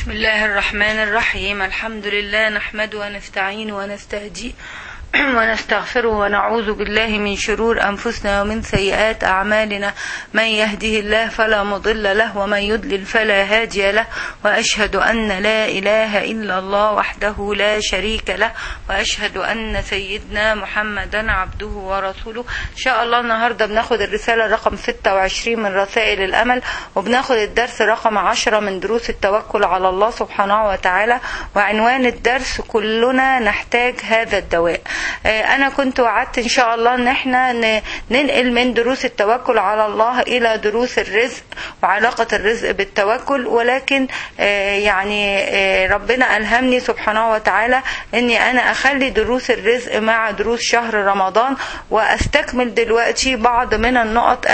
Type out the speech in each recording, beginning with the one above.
بسم الله الرحمن الرحيم الحمد لله نحمده ونستعين ونستهديه ونستغفره ونعوذ بالله من شرور أنفسنا ومن سيئات أعمالنا من يهده الله فلا مضل له ومن يضلل فلا هادي له وأشهد أن لا إله إلا الله وحده لا شريك له وأشهد أن سيدنا محمدا عبده ورسوله إن شاء الله النهاردة بناخد الرسالة رقم 26 من رسائل الأمل وبناخد الدرس رقم 10 من دروس التوكل على الله سبحانه وتعالى وعنوان الدرس كلنا نحتاج هذا الدواء انا كنت وعدت ان شاء الله ان احنا ننقل من دروس التوكل على الله الى دروس الرزق وعلاقة الرزق بالتوكل ولكن يعني ربنا الهمني سبحانه وتعالى اني انا اخلي دروس الرزق مع دروس شهر رمضان واستكمل دلوقتي بعض من النقط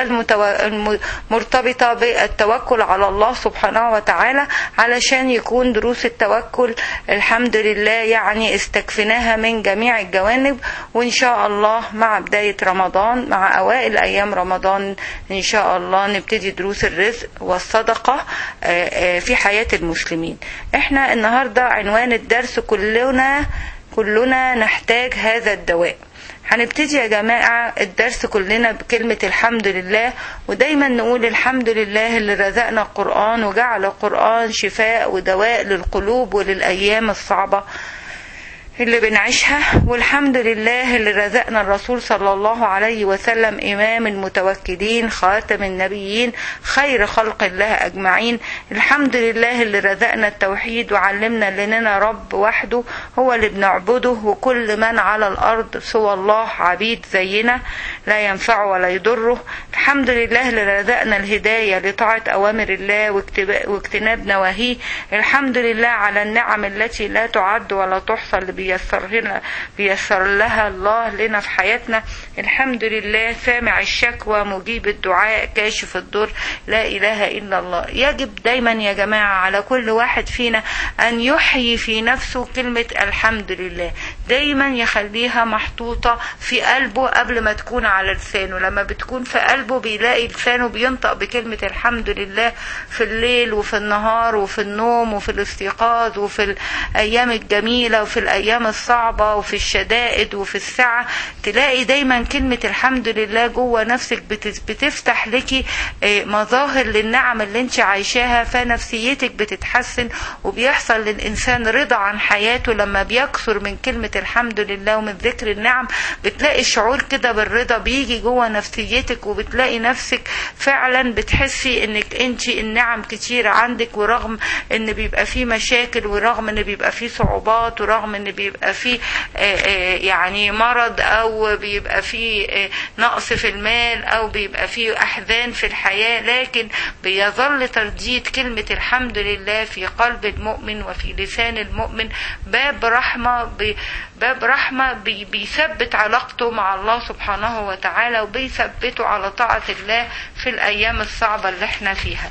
المرتبطة بالتوكل على الله سبحانه وتعالى علشان يكون دروس التوكل الحمد لله يعني استكفيناها من جميع الجوانب الجانب وإن شاء الله مع بداية رمضان مع أوائل أيام رمضان إن شاء الله نبتدي دروس الرزق والصدقة في حياة المسلمين احنا النهاردة عنوان الدرس كلنا كلنا نحتاج هذا الدواء هنبتدي يا جماعة الدرس كلنا بكلمة الحمد لله ودايما نقول الحمد لله اللي رزقنا القرآن وجعل القرآن شفاء ودواء للقلوب وللأيام الصعبة اللي بنعيشها والحمد لله اللي رزقنا الرسول صلى الله عليه وسلم إمام المتوكلين خاتم النبيين خير خلق الله أجمعين الحمد لله اللي رزقنا التوحيد وعلمنا لنا رب وحده هو اللي بنعبده وكل من على الأرض سوى الله عبيد زينا لا ينفع ولا يضره الحمد لله اللي رزقنا الهداية لطاعة أوامر الله واجتناب نواهيه الحمد لله على النعم التي لا تعد ولا تحصى اللي بيسر لنا بيسر لها الله لنا في حياتنا الحمد لله سامع الشكوى مجيب الدعاء كاشف الضر لا إله إلا الله يجب دايما يا جماعة على كل واحد فينا أن يحيي في نفسه كلمة الحمد لله دايما يخليها محطوطة في قلبه قبل ما تكون على لسانه لما بتكون في قلبه بيلاقي لسانه بينطق بكلمة الحمد لله في الليل وفي النهار وفي النوم وفي الاستيقاظ وفي الأيام الجميلة وفي الأيام الصعبة وفي الشدائد وفي السعة تلاقي دايما كلمة الحمد لله جوه نفسك بتفتح لك مظاهر للنعم اللي انت عايشاها فنفسيتك بتتحسن وبيحصل للإنسان رضا عن حياته لما بيكثر من كلمة الحمد لله ومن ذكر النعم بتلاقي شعور كده بالرضا بيجي جوه نفسيتك وبتلاقي نفسك فعلا بتحسي انك انت النعم كتيرة عندك ورغم ان بيبقى فيه مشاكل ورغم ان بيبقى فيه صعوبات ورغم ان بيبقى فيه يعني مرض او بيبقى فيه نقص في المال او بيبقى فيه احزان في الحياة لكن بيظل ترديد كلمة الحمد لله في قلب المؤمن وفي لسان المؤمن باب رحمة باب رحمة بيثبت علاقته مع الله سبحانه وتعالى وبيثبته على طاعة الله في الأيام الصعبة اللي احنا فيها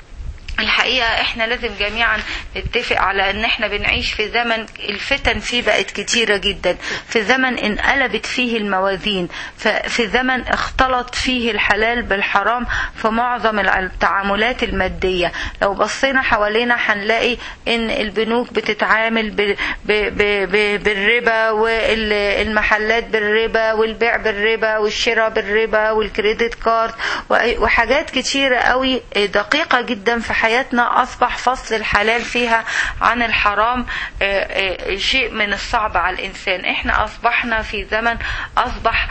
الحقيقة احنا لازم جميعا نتفق على ان احنا بنعيش في زمن الفتن فيه بقت كتيرة جدا في زمن انقلبت فيه الموازين في زمن اختلط فيه الحلال بالحرام في معظم التعاملات المادية لو بصينا حوالينا هنلاقي ان البنوك بتتعامل ب ب ب بالربا والمحلات بالربا والبيع بالربا والشراء بالربا والكريدت كارد وحاجات كتيرة قوي دقيقة جدا في حياتنا أصبح فصل الحلال فيها عن الحرام شيء من الصعب على الإنسان إحنا أصبحنا في زمن أصبح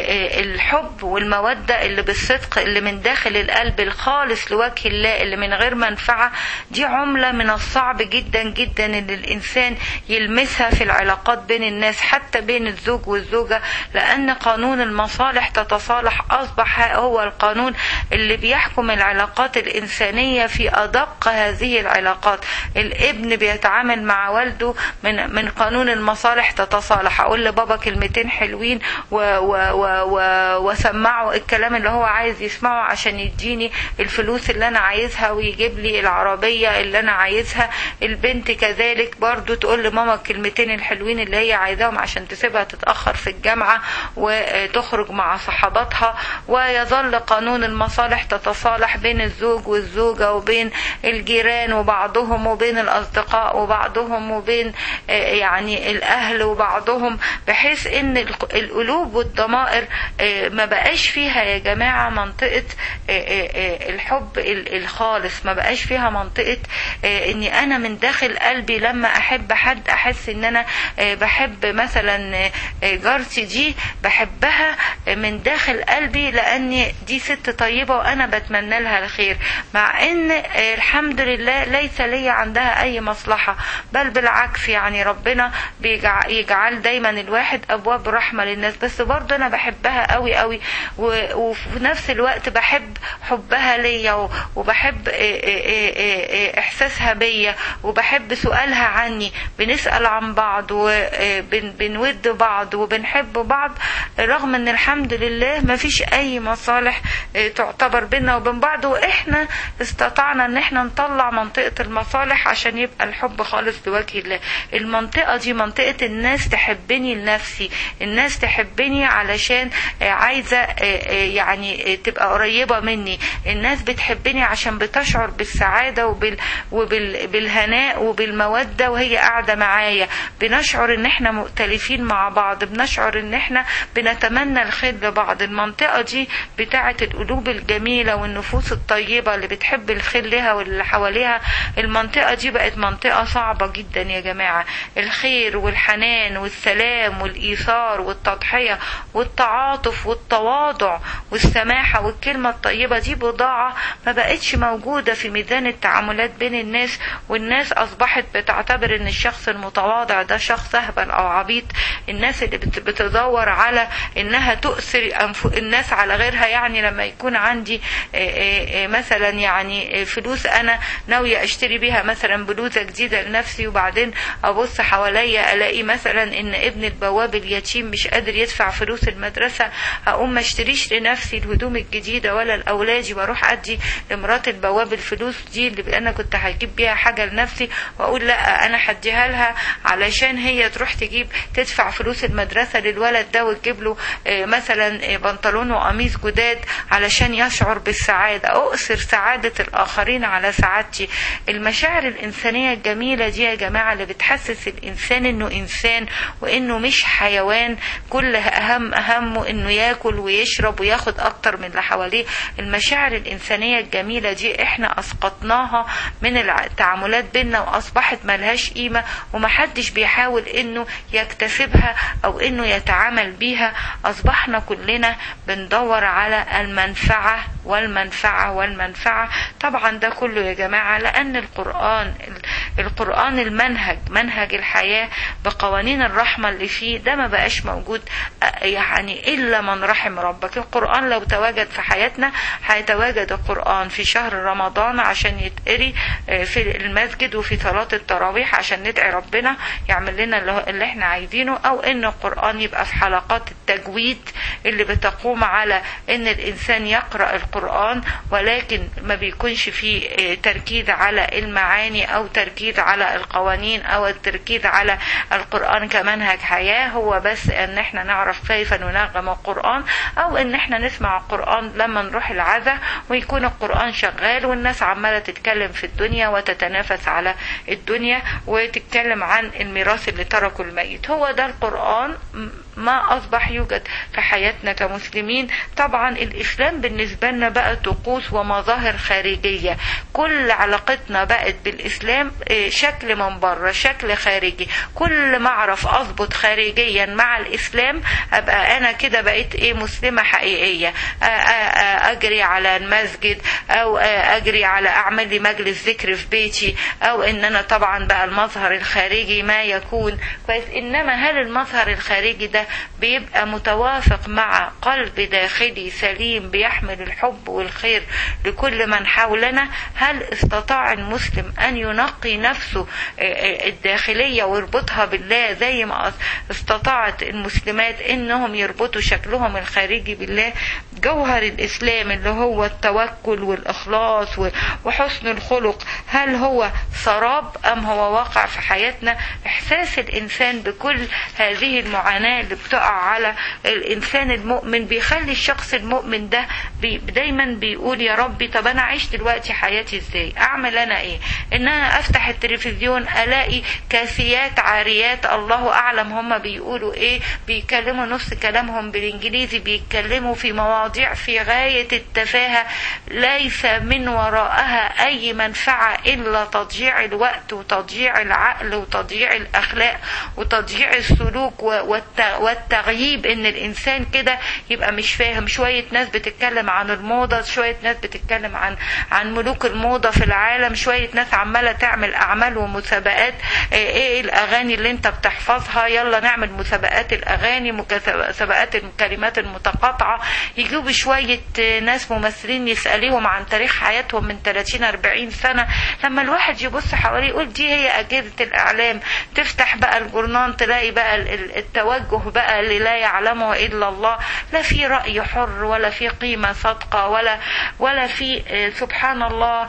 الحب والمودة اللي بالصدق اللي من داخل القلب الخالص لوجه الله اللي من غير منفعة دي عملة من الصعب جدا جدا ان الانسان يلمسها في العلاقات بين الناس حتى بين الزوج والزوجة لان قانون المصالح تتصالح اصبح هو القانون اللي بيحكم العلاقات الانسانية في ادق هذه العلاقات الابن بيتعامل مع والده من من قانون المصالح تتصالح اقول لبابا كلمتين حلوين و و و و واسمعه الكلام اللي هو عايز يسمعه عشان يديني الفلوس اللي انا عايزها ويجيب لي العربية اللي انا عايزها البنت كذلك برضو تقول لماما الكلمتين الحلوين اللي هي عايزاهم عشان تسيبها تتأخر في الجامعة وتخرج مع صحباتها ويظل قانون المصالح تتصالح بين الزوج والزوجة وبين الجيران وبعضهم وبين الأصدقاء وبعضهم وبين آه، يعني الأهل وبعضهم بحيث إن الق- القلوب والضمائر آه، ما بقاش فيها يا جماعة منطقة آه، آه، آه، الحب ال- الخالص ما بقاش فيها منطقة آه، إني أنا من داخل قلبي لما أحب حد أحس إن أنا آه، بحب مثلا آه، آه، جارتي دي بحبها من داخل قلبي لأن دي ست طيبة وأنا بتمنى لها الخير مع إن آه، الحمد لله ليس لي عندها أي مصلحة بل بالعكس يعني ربنا بيجع- يجعل دايما الواحد أبواب رحمة للناس بس برضه أنا بحبها قوي قوي و- وفي نفس الوقت بحب حبها ليا و- وبحب آه، آه، آه، آه، إحساسها بيا وبحب سؤالها عني بنسأل عن بعض وبنود بعض وبنحب بعض رغم ان الحمد لله ما فيش اي مصالح آه، تعتبر بينا وبين بعض واحنا استطعنا ان احنا نطلع منطقة المصالح عشان يبقى الحب خالص لوجه الله المنطقة دي منطقة الناس تحبني لنفسي الناس تحبني علشان آه، عايزة آه، آه، يعني آه، تبقى قريبة مني الناس بتحبني عشان بتشعر بالسعادة وبال وبالهناء وبالمودة وهي قاعدة معايا بنشعر ان احنا مؤتلفين مع بعض بنشعر ان احنا بنتمنى الخير لبعض المنطقة دي بتاعة القلوب الجميلة والنفوس الطيبة اللي بتحب الخير لها واللي حواليها المنطقة دي بقت منطقة صعبة جدا يا جماعة الخير والحنان والسلام والإيثار والتضحية والتعاطف والتواضع والسماحة والكلمة الطيبة دي بضاعة ما بقتش موجودة في ميزان التعاملات بين الناس والناس أصبحت بتعتبر إن الشخص المتواضع ده شخص أهبل أو عبيط الناس اللي بت- بتدور على إنها تؤثر أنف- الناس على غيرها يعني لما يكون عندي آه، آه، آه، مثلا يعني آه، فلوس أنا ناوية أشتري بيها مثلا بلوزة جديدة لنفسي وبعدين أبص حواليا ألاقي مثلا إن ابن البواب اليتيم مش قادر يدفع فلوس المدرسة أقوم ما اشتريش لنفسي الهدوم الجديدة ولا لأولادي واروح أدي لمرات البواب الفلوس دي اللي أنا كنت هجيب بيها حاجة لنفسي وأقول لا أنا هديها لها علشان هي تروح تجيب تدفع فلوس المدرسة للولد ده وتجيب له آه، مثلا آه، بنطلون وقميص جداد علشان يشعر بالسعادة أؤثر سعادة الآخرين على سعادتي المشاعر الإنسانية الجميلة دي يا جماعة اللي بتحسس الإنسان إنه إنسان وإنه مش حيوان كل أهم أهمه إنه ياكل ويشرب وياخد أكتر من اللي حواليه المشاعر الإنسانية الجميلة دي إحنا أسقطناها من الع- التعاملات بينا وأصبحت ملهاش قيمة ومحدش بيحاول إنه يكتسبها أو إنه يتعامل بيها أصبحنا كلنا بندور على المنفعة والمنفعة والمنفعة طبعا ده كله يا جماعة لأن القرآن القرآن المنهج منهج الحياة بقوانين الرحمة اللي فيه ده ما بقاش موجود أ- يعني إلا من رحم ربك القرآن لو تواجد في حياتنا هيتواجد القرآن في شهر رمضان عشان يتقري آه، في المسجد وفي صلاة التراويح عشان ندعي ربنا يعمل لنا اللي هو- اللي احنا عايزينه أو إن القرآن يبقى في حلقات التجويد اللي بتقوم على إن الإنسان يقرأ القرآن ولكن ما بيكونش فيه آه، تركيز على المعاني أو تركيز على القوانين أو التركيز على القرآن كمنهج حياة هو بس إن احنا نعرف كيف ننغم القرآن أو إن احنا نسمع القرآن لما نروح العزاء ويكون القرآن شغال والناس عمالة تتكلم في الدنيا وتتنافس على الدنيا وتتكلم عن الميراث اللي تركه الميت هو ده القرآن م- ما أصبح يوجد في حياتنا كمسلمين طبعا الإسلام بالنسبة لنا بقى طقوس ومظاهر خارجية كل علاقتنا بقت بالإسلام آه، شكل من بره شكل خارجي كل ما أعرف أضبط خارجيا مع الإسلام أبقى أنا كده بقيت إيه مسلمة حقيقية آه، آه، آه، أجري على المسجد أو آه، أجري على أعمل لي مجلس ذكر في بيتي أو إن أنا طبعا بقى المظهر الخارجي ما يكون كويس إنما هل المظهر الخارجي ده بيبقى متوافق مع قلب داخلي سليم بيحمل الحب والخير لكل من حولنا هل استطاع المسلم أن ينقي نفسه آه، آه، الداخلية ويربطها بالله زي ما استطاعت المسلمات إنهم يربطوا شكلهم الخارجي بالله جوهر الإسلام اللي هو التوكل والإخلاص و- وحسن الخلق هل هو سراب أم هو واقع في حياتنا إحساس الإنسان بكل هذه المعاناة اللي اللي بتقع على الانسان المؤمن بيخلي الشخص المؤمن ده بي دايما بيقول يا ربي طب انا عايش دلوقتي حياتي ازاي اعمل انا ايه ان انا افتح التلفزيون الاقي كاسيات عاريات الله اعلم هم بيقولوا ايه بيتكلموا نص كلامهم بالانجليزي بيتكلموا في مواضيع في غاية التفاهة ليس من وراءها اي منفعة الا تضييع الوقت وتضييع العقل وتضييع الاخلاق وتضييع السلوك والتغييب ان الانسان كده يبقى مش فاهم شوية ناس بتتكلم عن الموضة شوية ناس بتتكلم عن عن ملوك الموضة في العالم شوية ناس عمالة تعمل اعمال ومسابقات ايه الاغاني اللي انت بتحفظها يلا نعمل مسابقات الاغاني مسابقات الكلمات المتقاطعة يجيبوا شوية ناس ممثلين يسأليهم عن تاريخ حياتهم من 30 40 سنة لما الواحد يبص حواليه يقول دي هي أجهزة الإعلام تفتح بقى الجورنان تلاقي بقى التوجه بقى اللي لا يعلمه إلا الله لا في رأي حر ولا في قيمة صادقة ولا ولا في سبحان الله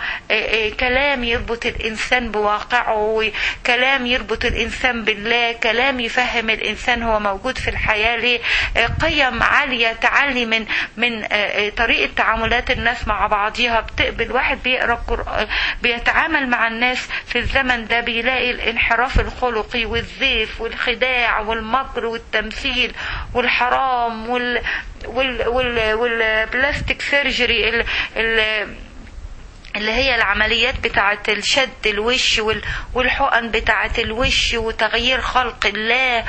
كلام يربط الإنسان بواقعه كلام يربط الإنسان بالله كلام يفهم الإنسان هو موجود في الحياة ليه قيم عالية تعلي من من طريقة تعاملات الناس مع بعضها بتقبل واحد بيقرأ القرآن بيتعامل مع الناس في الزمن ده بيلاقي الانحراف الخلقي والزيف والخداع والمكر والتمثيل والحرام وال وال وال والبلاستيك سيرجري ال ال اللي هي العمليات بتاعة الشد الوش والحقن بتاعة الوش وتغيير خلق الله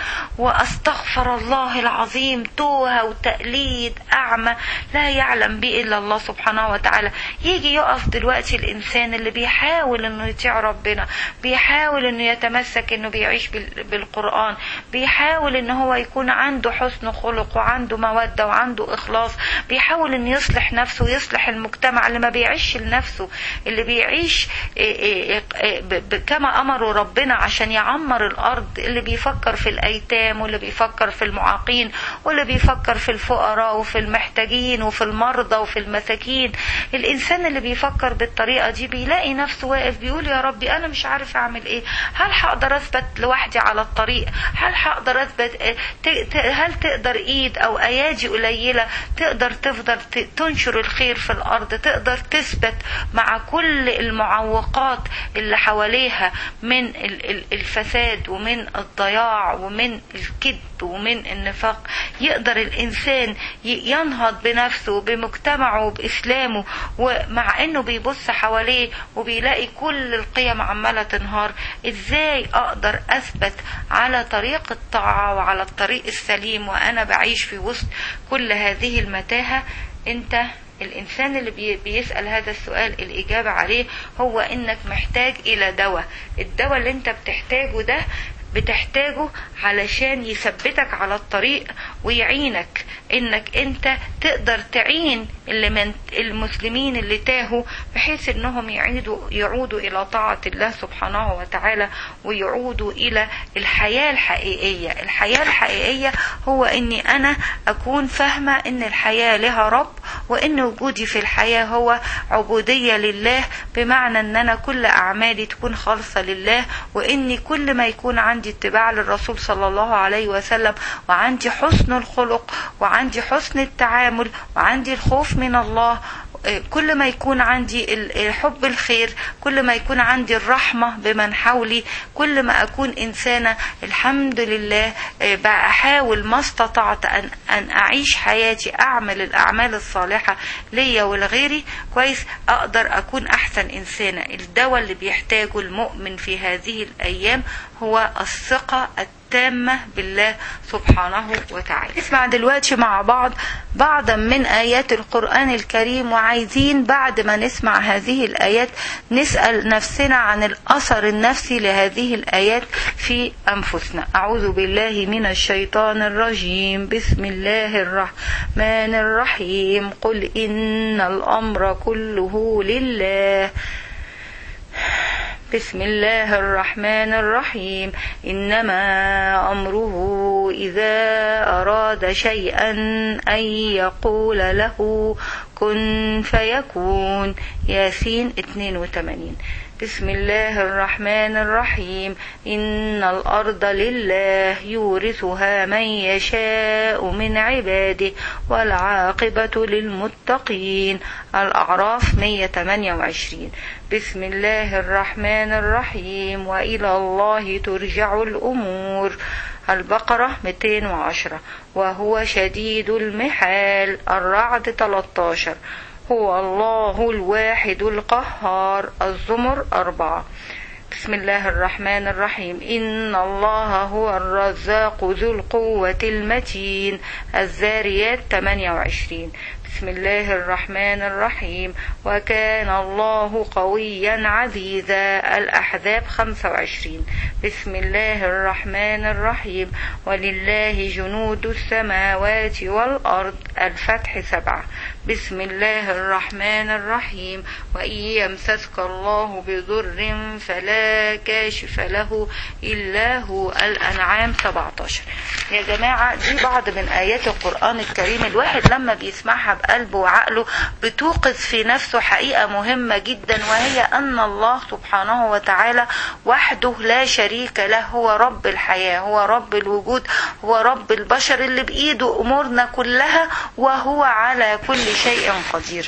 واستغفر الله العظيم توهة وتقليد أعمى لا يعلم به إلا الله سبحانه وتعالى يجي يقف دلوقتي الإنسان اللي بيحاول إنه يطيع ربنا بيحاول إنه يتمسك إنه بيعيش بالقرآن بيحاول إن هو يكون عنده حسن خلق وعنده مودة وعنده إخلاص بيحاول إنه يصلح نفسه ويصلح المجتمع اللي ما بيعيش لنفسه اللي بيعيش كما امره ربنا عشان يعمر الارض اللي بيفكر في الايتام واللي بيفكر في المعاقين واللي بيفكر في الفقراء وفي المحتاجين وفي المرضى وفي المساكين الانسان اللي بيفكر بالطريقه دي بيلاقي نفسه واقف بيقول يا ربي انا مش عارف اعمل ايه هل هقدر اثبت لوحدي على الطريق هل هقدر اثبت هل تقدر ايد او ايادي قليله تقدر تفضل تنشر الخير في الارض تقدر تثبت مع كل المعوقات اللي حواليها من الفساد ومن الضياع ومن الكذب ومن النفاق يقدر الإنسان ينهض بنفسه بمجتمعه بإسلامه ومع أنه بيبص حواليه وبيلاقي كل القيم عمالة تنهار إزاي أقدر أثبت على طريق الطاعة وعلى الطريق السليم وأنا بعيش في وسط كل هذه المتاهة أنت الإنسان اللي بيسأل هذا السؤال الإجابة عليه هو إنك محتاج إلى دواء الدواء اللي أنت بتحتاجه ده بتحتاجه علشان يثبتك على الطريق ويعينك انك انت تقدر تعين اللي من المسلمين اللي تاهوا بحيث انهم يعيدوا يعودوا الى طاعة الله سبحانه وتعالى ويعودوا الى الحياة الحقيقية الحياة الحقيقية هو اني انا اكون فاهمة ان الحياة لها رب وان وجودي في الحياة هو عبودية لله بمعنى ان انا كل اعمالي تكون خالصة لله واني كل ما يكون عندي اتباع للرسول صلى الله عليه وسلم وعندي حسن الخلق وعندي حسن التعامل وعندي الخوف من الله كل ما يكون عندي حب الخير كل ما يكون عندي الرحمة بمن حولي كل ما أكون إنسانة الحمد لله بحاول ما استطعت أن, أن أعيش حياتي أعمل الأعمال الصالحة ليا ولغيري كويس أقدر أكون أحسن إنسانة الدواء اللي بيحتاجه المؤمن في هذه الأيام هو الثقة التامة بالله سبحانه وتعالى اسمع دلوقتي مع بعض بعضا من آيات القرآن الكريم وعايزين بعد ما نسمع هذه الآيات نسأل نفسنا عن الأثر النفسي لهذه الآيات في أنفسنا أعوذ بالله من الشيطان الرجيم بسم الله الرحمن الرحيم قل إن الأمر كله لله بسم الله الرحمن الرحيم إنما أمره إذا أراد شيئا أن يقول له كن فيكون ياسين 82 بسم الله الرحمن الرحيم إن الأرض لله يورثها من يشاء من عباده والعاقبة للمتقين الأعراف 128 بسم الله الرحمن الرحيم وإلى الله ترجع الأمور البقرة 210 وهو شديد المحال الرعد 13 هو الله الواحد القهار الزمر أربعة بسم الله الرحمن الرحيم إن الله هو الرزاق ذو القوة المتين الزاريات 28 بسم الله الرحمن الرحيم وكان الله قويا عزيزا الأحزاب 25 بسم الله الرحمن الرحيم ولله جنود السماوات والأرض الفتح سبعة بسم الله الرحمن الرحيم وإن يمسسك الله بضر فلا كاشف له إلا هو الأنعام 17 يا جماعة دي بعض من آيات القرآن الكريم الواحد لما بيسمعها بقلبه وعقله بتوقظ في نفسه حقيقة مهمة جدا وهي أن الله سبحانه وتعالى وحده لا شريك له هو رب الحياة هو رب الوجود هو رب البشر اللي بإيده أمورنا كلها وهو على كل شيء قدير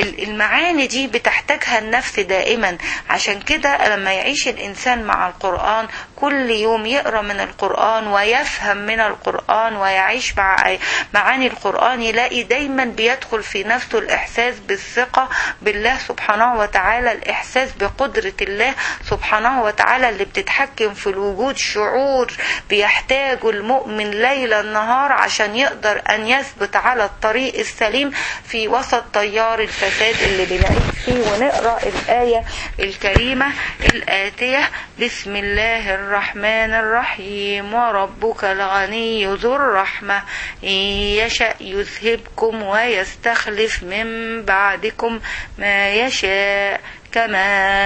المعاني دي بتحتاجها النفس دائما عشان كده لما يعيش الإنسان مع القرآن كل يوم يقرأ من القرآن ويفهم من القرآن ويعيش مع معاني القرآن يلاقي دايما بيدخل في نفسه الإحساس بالثقة بالله سبحانه وتعالى الإحساس بقدرة الله سبحانه وتعالى اللي بتتحكم في الوجود شعور بيحتاجه المؤمن ليل نهار عشان يقدر أن يثبت على الطريق السليم في وسط تيار الفساد اللي بنعيش فيه ونقرأ الآية الكريمة الآتية بسم الله الرحمن الرحيم وربك الغني ذو الرحمة إن يشأ يذهبكم ويستخلف من بعدكم ما يشاء كما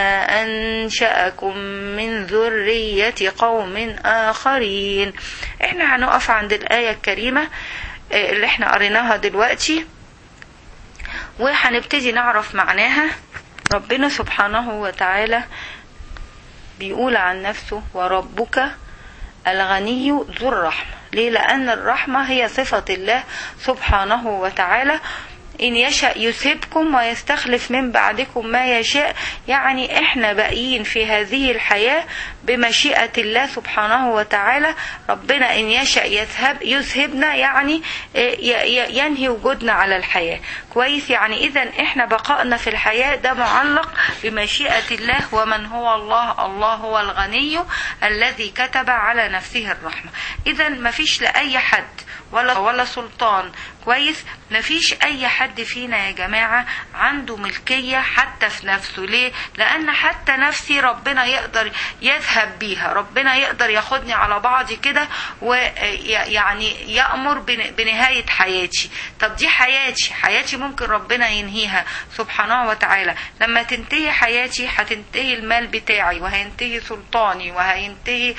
أنشأكم من ذرية قوم آخرين احنا هنقف عند الآية الكريمة اللي احنا قريناها دلوقتي وهنبتدي نعرف معناها ربنا سبحانه وتعالى بيقول عن نفسه وربك الغني ذو الرحمة ليه لأن الرحمة هي صفة الله سبحانه وتعالى إن يشأ يثبكم ويستخلف من بعدكم ما يشاء يعني إحنا باقيين في هذه الحياة بمشيئة الله سبحانه وتعالى ربنا إن يشأ يذهب يذهبنا يعني ينهي وجودنا على الحياة كويس يعني إذا إحنا بقائنا في الحياة ده معلق بمشيئة الله ومن هو الله الله هو الغني الذي كتب على نفسه الرحمة إذا مفيش لأي حد ولا ولا سلطان كويس مفيش اي حد فينا يا جماعة عنده ملكية حتى في نفسه ليه لان حتى نفسي ربنا يقدر يذهب بيها ربنا يقدر ياخدني على بعضي كده ويعني يأمر بنهاية حياتي طب دي حياتي حياتي ممكن ربنا ينهيها سبحانه وتعالى لما تنتهي حياتي هتنتهي المال بتاعي وهينتهي سلطاني وهينتهي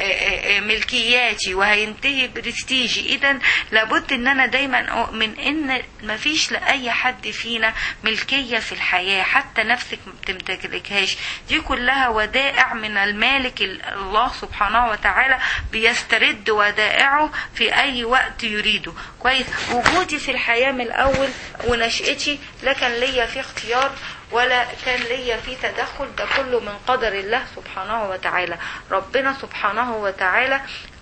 ملكياتي وهينتهي برستيجي اذا لابد ان انا دايما أؤمن إن مفيش لأي حد فينا ملكية في الحياة حتى نفسك ما بتمتلكهاش دي كلها ودائع من المالك الله سبحانه وتعالى بيسترد ودائعه في أي وقت يريده كويس وجودي في الحياة من الأول ونشأتي لا كان ليا في اختيار ولا كان ليا في تدخل ده كله من قدر الله سبحانه وتعالى ربنا سبحانه وتعالى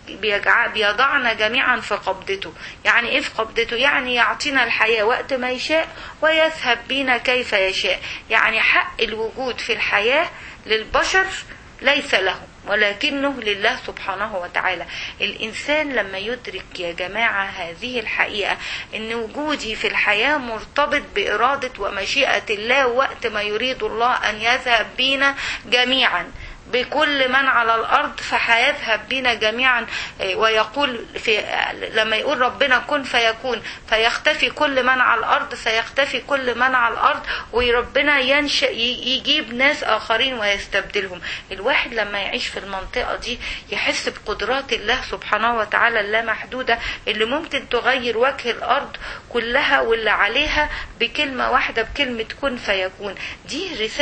بيضعنا جميعا في قبضته يعني ايه في قبضته يعني يعطينا الحياة وقت ما يشاء ويذهب بنا كيف يشاء يعني حق الوجود في الحياة للبشر ليس له ولكنه لله سبحانه وتعالى الإنسان لما يدرك يا جماعة هذه الحقيقة أن وجودي في الحياة مرتبط بإرادة ومشيئة الله وقت ما يريد الله أن يذهب بنا جميعا بكل من على الارض فهيذهب بنا جميعا ويقول في لما يقول ربنا كن فيكون فيختفي كل من على الارض فيختفي كل من على الارض وربنا ينشأ يجيب ناس اخرين ويستبدلهم الواحد لما يعيش في المنطقه دي يحس بقدرات الله سبحانه وتعالى اللامحدوده اللي ممكن تغير وجه الارض كلها واللي عليها بكلمه واحده بكلمه كن فيكون دي رساله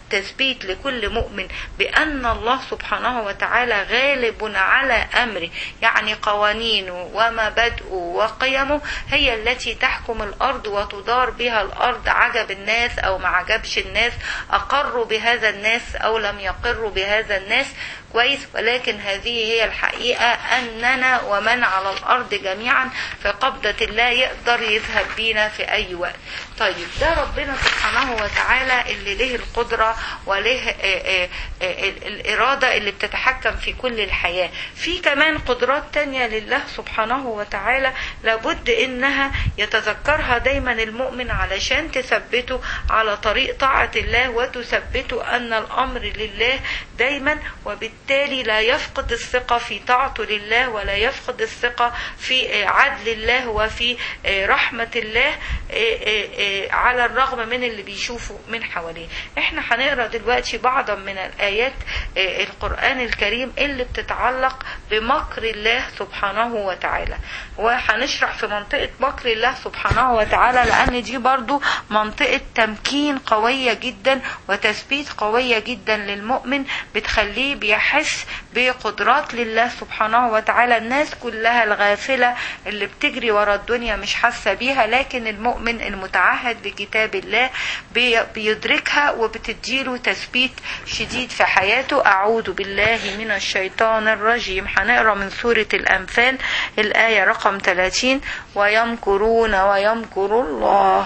تثبيت لكل مؤمن بأن الله سبحانه وتعالى غالب على أمره يعني قوانينه ومبادئه وقيمه هي التي تحكم الأرض وتدار بها الأرض عجب الناس أو ما عجبش الناس أقروا بهذا الناس أو لم يقروا بهذا الناس كويس ولكن هذه هي الحقيقة أننا ومن على الأرض جميعا في قبضة الله يقدر يذهب بينا في أي وقت طيب ده ربنا سبحانه وتعالى اللي له القدرة وله آه، آه، آه، الإرادة اللي بتتحكم في كل الحياة في كمان قدرات تانية لله سبحانه وتعالى لابد إنها يتذكرها دايما المؤمن علشان تثبته على طريق طاعة الله وتثبته أن الأمر لله دايما وبالتالي لا يفقد الثقة في طاعته لله ولا يفقد الثقة في عدل الله وفي رحمة الله على الرغم من اللي بيشوفه من حواليه احنا هنقرا دلوقتي بعضا من الايات القران الكريم اللي بتتعلق بمكر الله سبحانه وتعالى وهنشرح في منطقه مكر الله سبحانه وتعالى لان دي برضو منطقه تمكين قويه جدا وتثبيت قويه جدا للمؤمن بتخليه بيحس بقدرات لله سبحانه وتعالى الناس كلها الغافله اللي بتجري ورا الدنيا مش حاسه بيها لكن المؤمن المتعهد بكتاب الله بيدركها وبتديله تثبيت شديد في حياته أعوذ بالله من الشيطان الرجيم هنقرا من سورة الأنفال الآية رقم 30 ويمكرون ويمكر الله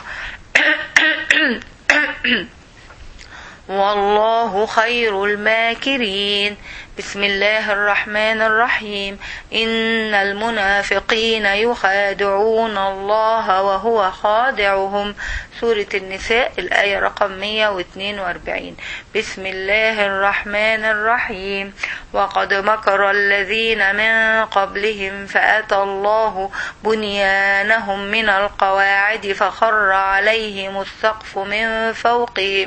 والله خير الماكرين بسم الله الرحمن الرحيم إن المنافقين يخادعون الله وهو خادعهم سورة النساء الآية رقم 142 بسم الله الرحمن الرحيم وقد مكر الذين من قبلهم فأتى الله بنيانهم من القواعد فخر عليهم السقف من فوقهم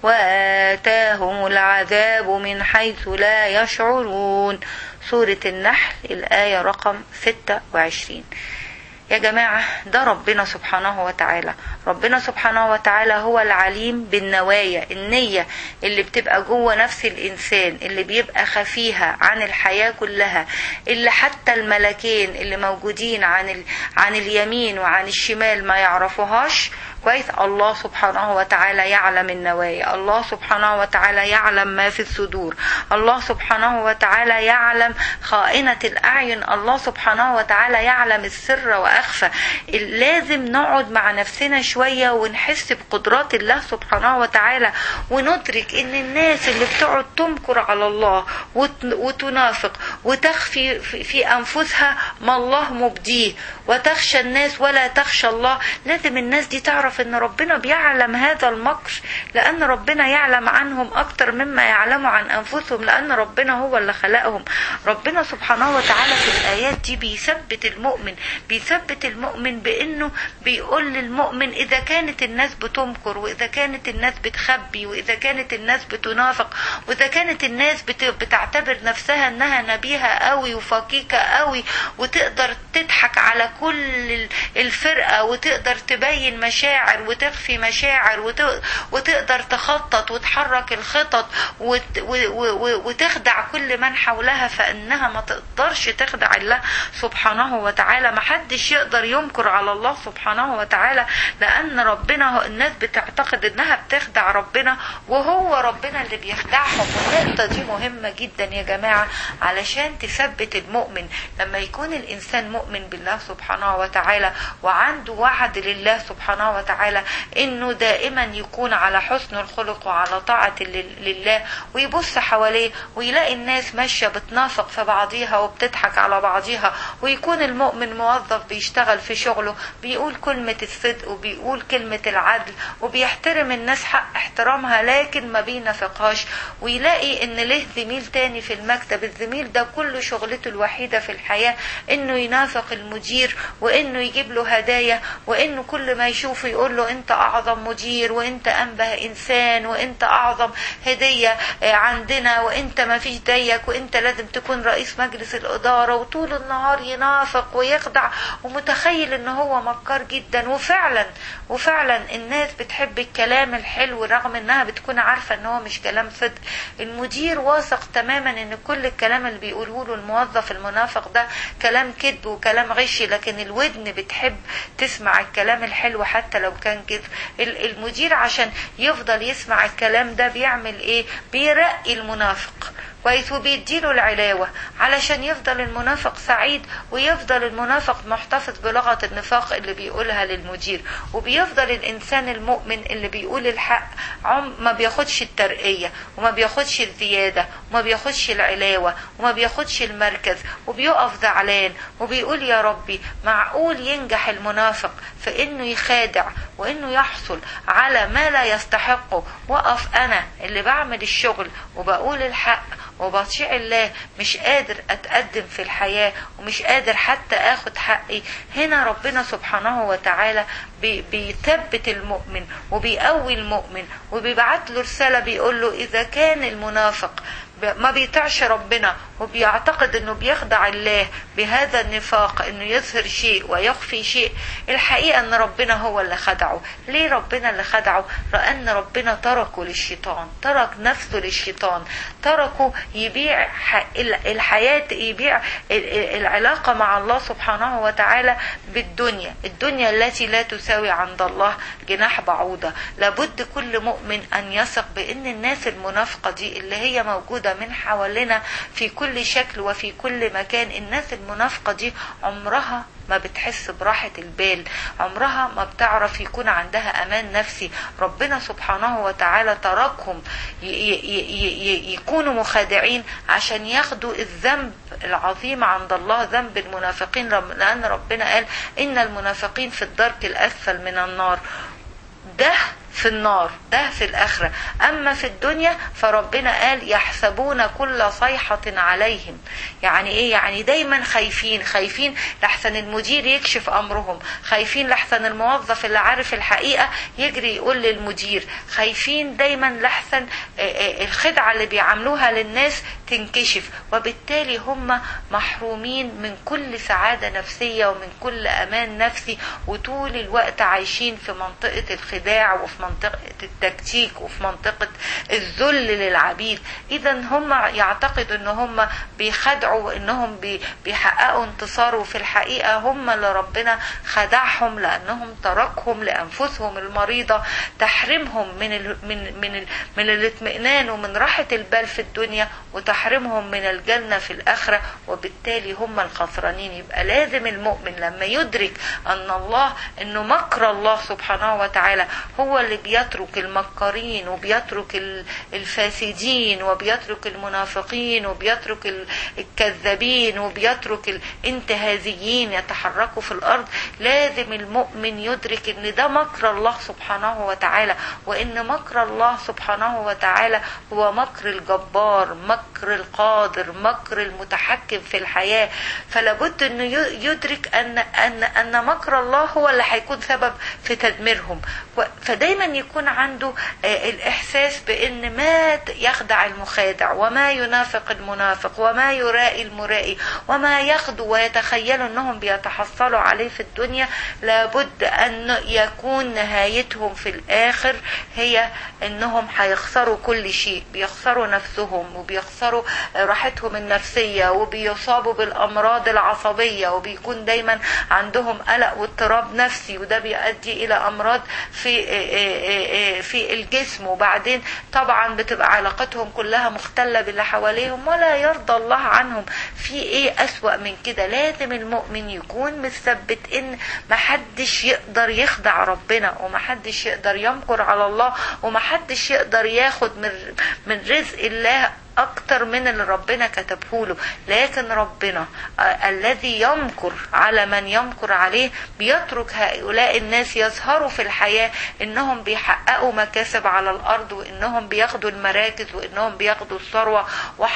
وآتاهم العذاب من حيث لا يشعرون سورة النحل الآية رقم 26 يا جماعة ده ربنا سبحانه وتعالى ربنا سبحانه وتعالى هو العليم بالنوايا النية اللي بتبقى جوه نفس الإنسان اللي بيبقى خفيها عن الحياة كلها اللي حتى الملكين اللي موجودين عن ال... عن اليمين وعن الشمال ما يعرفوهاش كويس الله سبحانه وتعالى يعلم النوايا الله سبحانه وتعالى يعلم ما في الصدور الله سبحانه وتعالى يعلم خائنة الأعين الله سبحانه وتعالى يعلم السر وأخفى لازم نقعد مع نفسنا شوية ونحس بقدرات الله سبحانه وتعالى وندرك ان الناس اللي بتقعد تمكر على الله وتنافق وتخفي في أنفسها ما الله مبديه وتخشى الناس ولا تخشى الله لازم الناس دي تعرف ان ربنا بيعلم هذا المكر لان ربنا يعلم عنهم اكتر مما يعلموا عن انفسهم لان ربنا هو اللي خلقهم ربنا سبحانه وتعالى في الايات دي بيثبت المؤمن بيثبت المؤمن بانه بيقول للمؤمن اذا كانت الناس بتمكر واذا كانت الناس بتخبي واذا كانت الناس بتنافق واذا كانت الناس بتعتبر نفسها انها نبيهه قوي وفقيقه قوي وتقدر تضحك على كل الفرقه وتقدر تبين مشاعر وتخفي مشاعر وتقدر تخطط وتحرك الخطط وتخدع كل من حولها فانها ما تقدرش تخدع الله سبحانه وتعالى ما حدش يقدر ينكر على الله سبحانه وتعالى لان ربنا الناس بتعتقد انها بتخدع ربنا وهو ربنا اللي بيخدعهم والنقطة دي مهمة جدا يا جماعة علشان تثبت المؤمن لما يكون الانسان مؤمن بالله سبحانه وتعالى وعنده وعد لله سبحانه وتعالى انه دائما يكون على حسن الخلق وعلى طاعة لله ويبص حواليه ويلاقي الناس ماشية بتنافق في بعضيها وبتضحك على بعضيها ويكون المؤمن موظف بيشتغل في شغله بيقول كلمة الصدق وبيقول كلمة العدل وبيحترم الناس حق احترامها لكن ما بينافقهاش ويلاقي ان له زميل تاني في المكتب الزميل ده كل شغلته الوحيدة في الحياة انه ينافق المدير وانه يجيب له هدايا وانه كل ما يشوفه يقول له انت اعظم مدير وانت انبه انسان وانت اعظم هدية عندنا وانت ما فيش ديك وانت لازم تكون رئيس مجلس الادارة وطول النهار ينافق ويخدع ومتخيل ان هو مكار جدا وفعلا وفعلا الناس بتحب الكلام الحلو رغم انها بتكون عارفة ان هو مش كلام صدق المدير واثق تماما ان كل الكلام اللي بيقوله له الموظف المنافق ده كلام كذب وكلام غش لكن الودن بتحب تسمع الكلام الحلو حتى لو كان كذب المدير عشان يفضل يسمع الكلام ده بيعمل ايه بيرقي المنافق كويس وبيديله العلاوة علشان يفضل المنافق سعيد ويفضل المنافق محتفظ بلغة النفاق اللي بيقولها للمدير وبيفضل الإنسان المؤمن اللي بيقول الحق عم ما بياخدش الترقية وما بياخدش الزيادة وما بياخدش العلاوة وما بياخدش المركز وبيقف زعلان وبيقول يا ربي معقول ينجح المنافق في انه يخادع وانه يحصل على ما لا يستحقه وقف انا اللي بعمل الشغل وبقول الحق وبطيع الله مش قادر اتقدم في الحياة ومش قادر حتى اخد حقي هنا ربنا سبحانه وتعالى بيثبت المؤمن وبيقوي المؤمن وبيبعت له رسالة بيقول له اذا كان المنافق ما بيطيعش ربنا وبيعتقد انه بيخدع الله بهذا النفاق انه يظهر شيء ويخفي شيء الحقيقة ان ربنا هو اللي خدعه ليه ربنا اللي خدعه لان ربنا تركه للشيطان ترك نفسه للشيطان تركه يبيع الحياة يبيع العلاقة مع الله سبحانه وتعالى بالدنيا الدنيا التي لا تساوي عند الله جناح بعوضة لابد كل مؤمن ان يثق بان الناس المنافقة دي اللي هي موجودة من حوالينا في كل شكل وفي كل مكان الناس المنافقة دي عمرها ما بتحس براحة البال عمرها ما بتعرف يكون عندها أمان نفسي ربنا سبحانه وتعالى تركهم يكونوا مخادعين عشان ياخدوا الذنب العظيم عند الله ذنب المنافقين لأن ربنا قال إن المنافقين في الدرك الأسفل من النار ده في النار ده في الآخرة أما في الدنيا فربنا قال يحسبون كل صيحة عليهم يعني إيه يعني دايما خايفين خايفين لحسن المدير يكشف أمرهم خايفين لحسن الموظف اللي عارف الحقيقة يجري يقول للمدير خايفين دايما لحسن الخدعة اللي بيعملوها للناس تنكشف وبالتالي هم محرومين من كل سعادة نفسية ومن كل أمان نفسي وطول الوقت عايشين في منطقة الخداع وفي منطقة التكتيك وفي منطقة الذل للعبيد اذا هم يعتقدوا ان هم بيخدعوا وانهم بيحققوا انتصار وفي الحقيقة هم اللي ربنا خدعهم لانهم تركهم لانفسهم المريضة تحرمهم من ال من من ال من الاطمئنان ومن راحة البال في الدنيا وتحرمهم من الجنة في الاخرة وبالتالي هم الخسرانين يبقى لازم المؤمن لما يدرك ان الله انه مكر الله سبحانه وتعالى هو اللي بيترك المكارين وبيترك الفاسدين وبيترك المنافقين وبيترك الكذابين وبيترك الانتهازيين يتحركوا في الارض لازم المؤمن يدرك ان ده مكر الله سبحانه وتعالى وان مكر الله سبحانه وتعالى هو مكر الجبار مكر القادر مكر المتحكم في الحياة فلابد انه يدرك ان ان ان مكر الله هو اللي هيكون سبب في تدميرهم فدايما يكون عنده الإحساس بأن ما يخدع المخادع وما ينافق المنافق وما يرائي المرائي وما يخدو ويتخيل أنهم بيتحصلوا عليه في الدنيا لابد أن يكون نهايتهم في الآخر هي أنهم هيخسروا كل شيء بيخسروا نفسهم وبيخسروا راحتهم النفسية وبيصابوا بالأمراض العصبية وبيكون دايما عندهم قلق واضطراب نفسي وده بيؤدي إلى أمراض في في الجسم وبعدين طبعا بتبقى علاقتهم كلها مختلة باللي حواليهم ولا يرضى الله عنهم في ايه اسوأ من كده لازم المؤمن يكون مثبت ان محدش يقدر يخدع ربنا ومحدش يقدر يمكر على الله ومحدش يقدر ياخد من من رزق الله اكتر من اللي ربنا كتبه له لكن ربنا آه الذي يمكر على من يمكر عليه بيترك هؤلاء الناس يظهروا في الحياة انهم بيحققوا مكاسب على الارض وانهم بياخدوا المراكز وانهم بياخدوا الثروة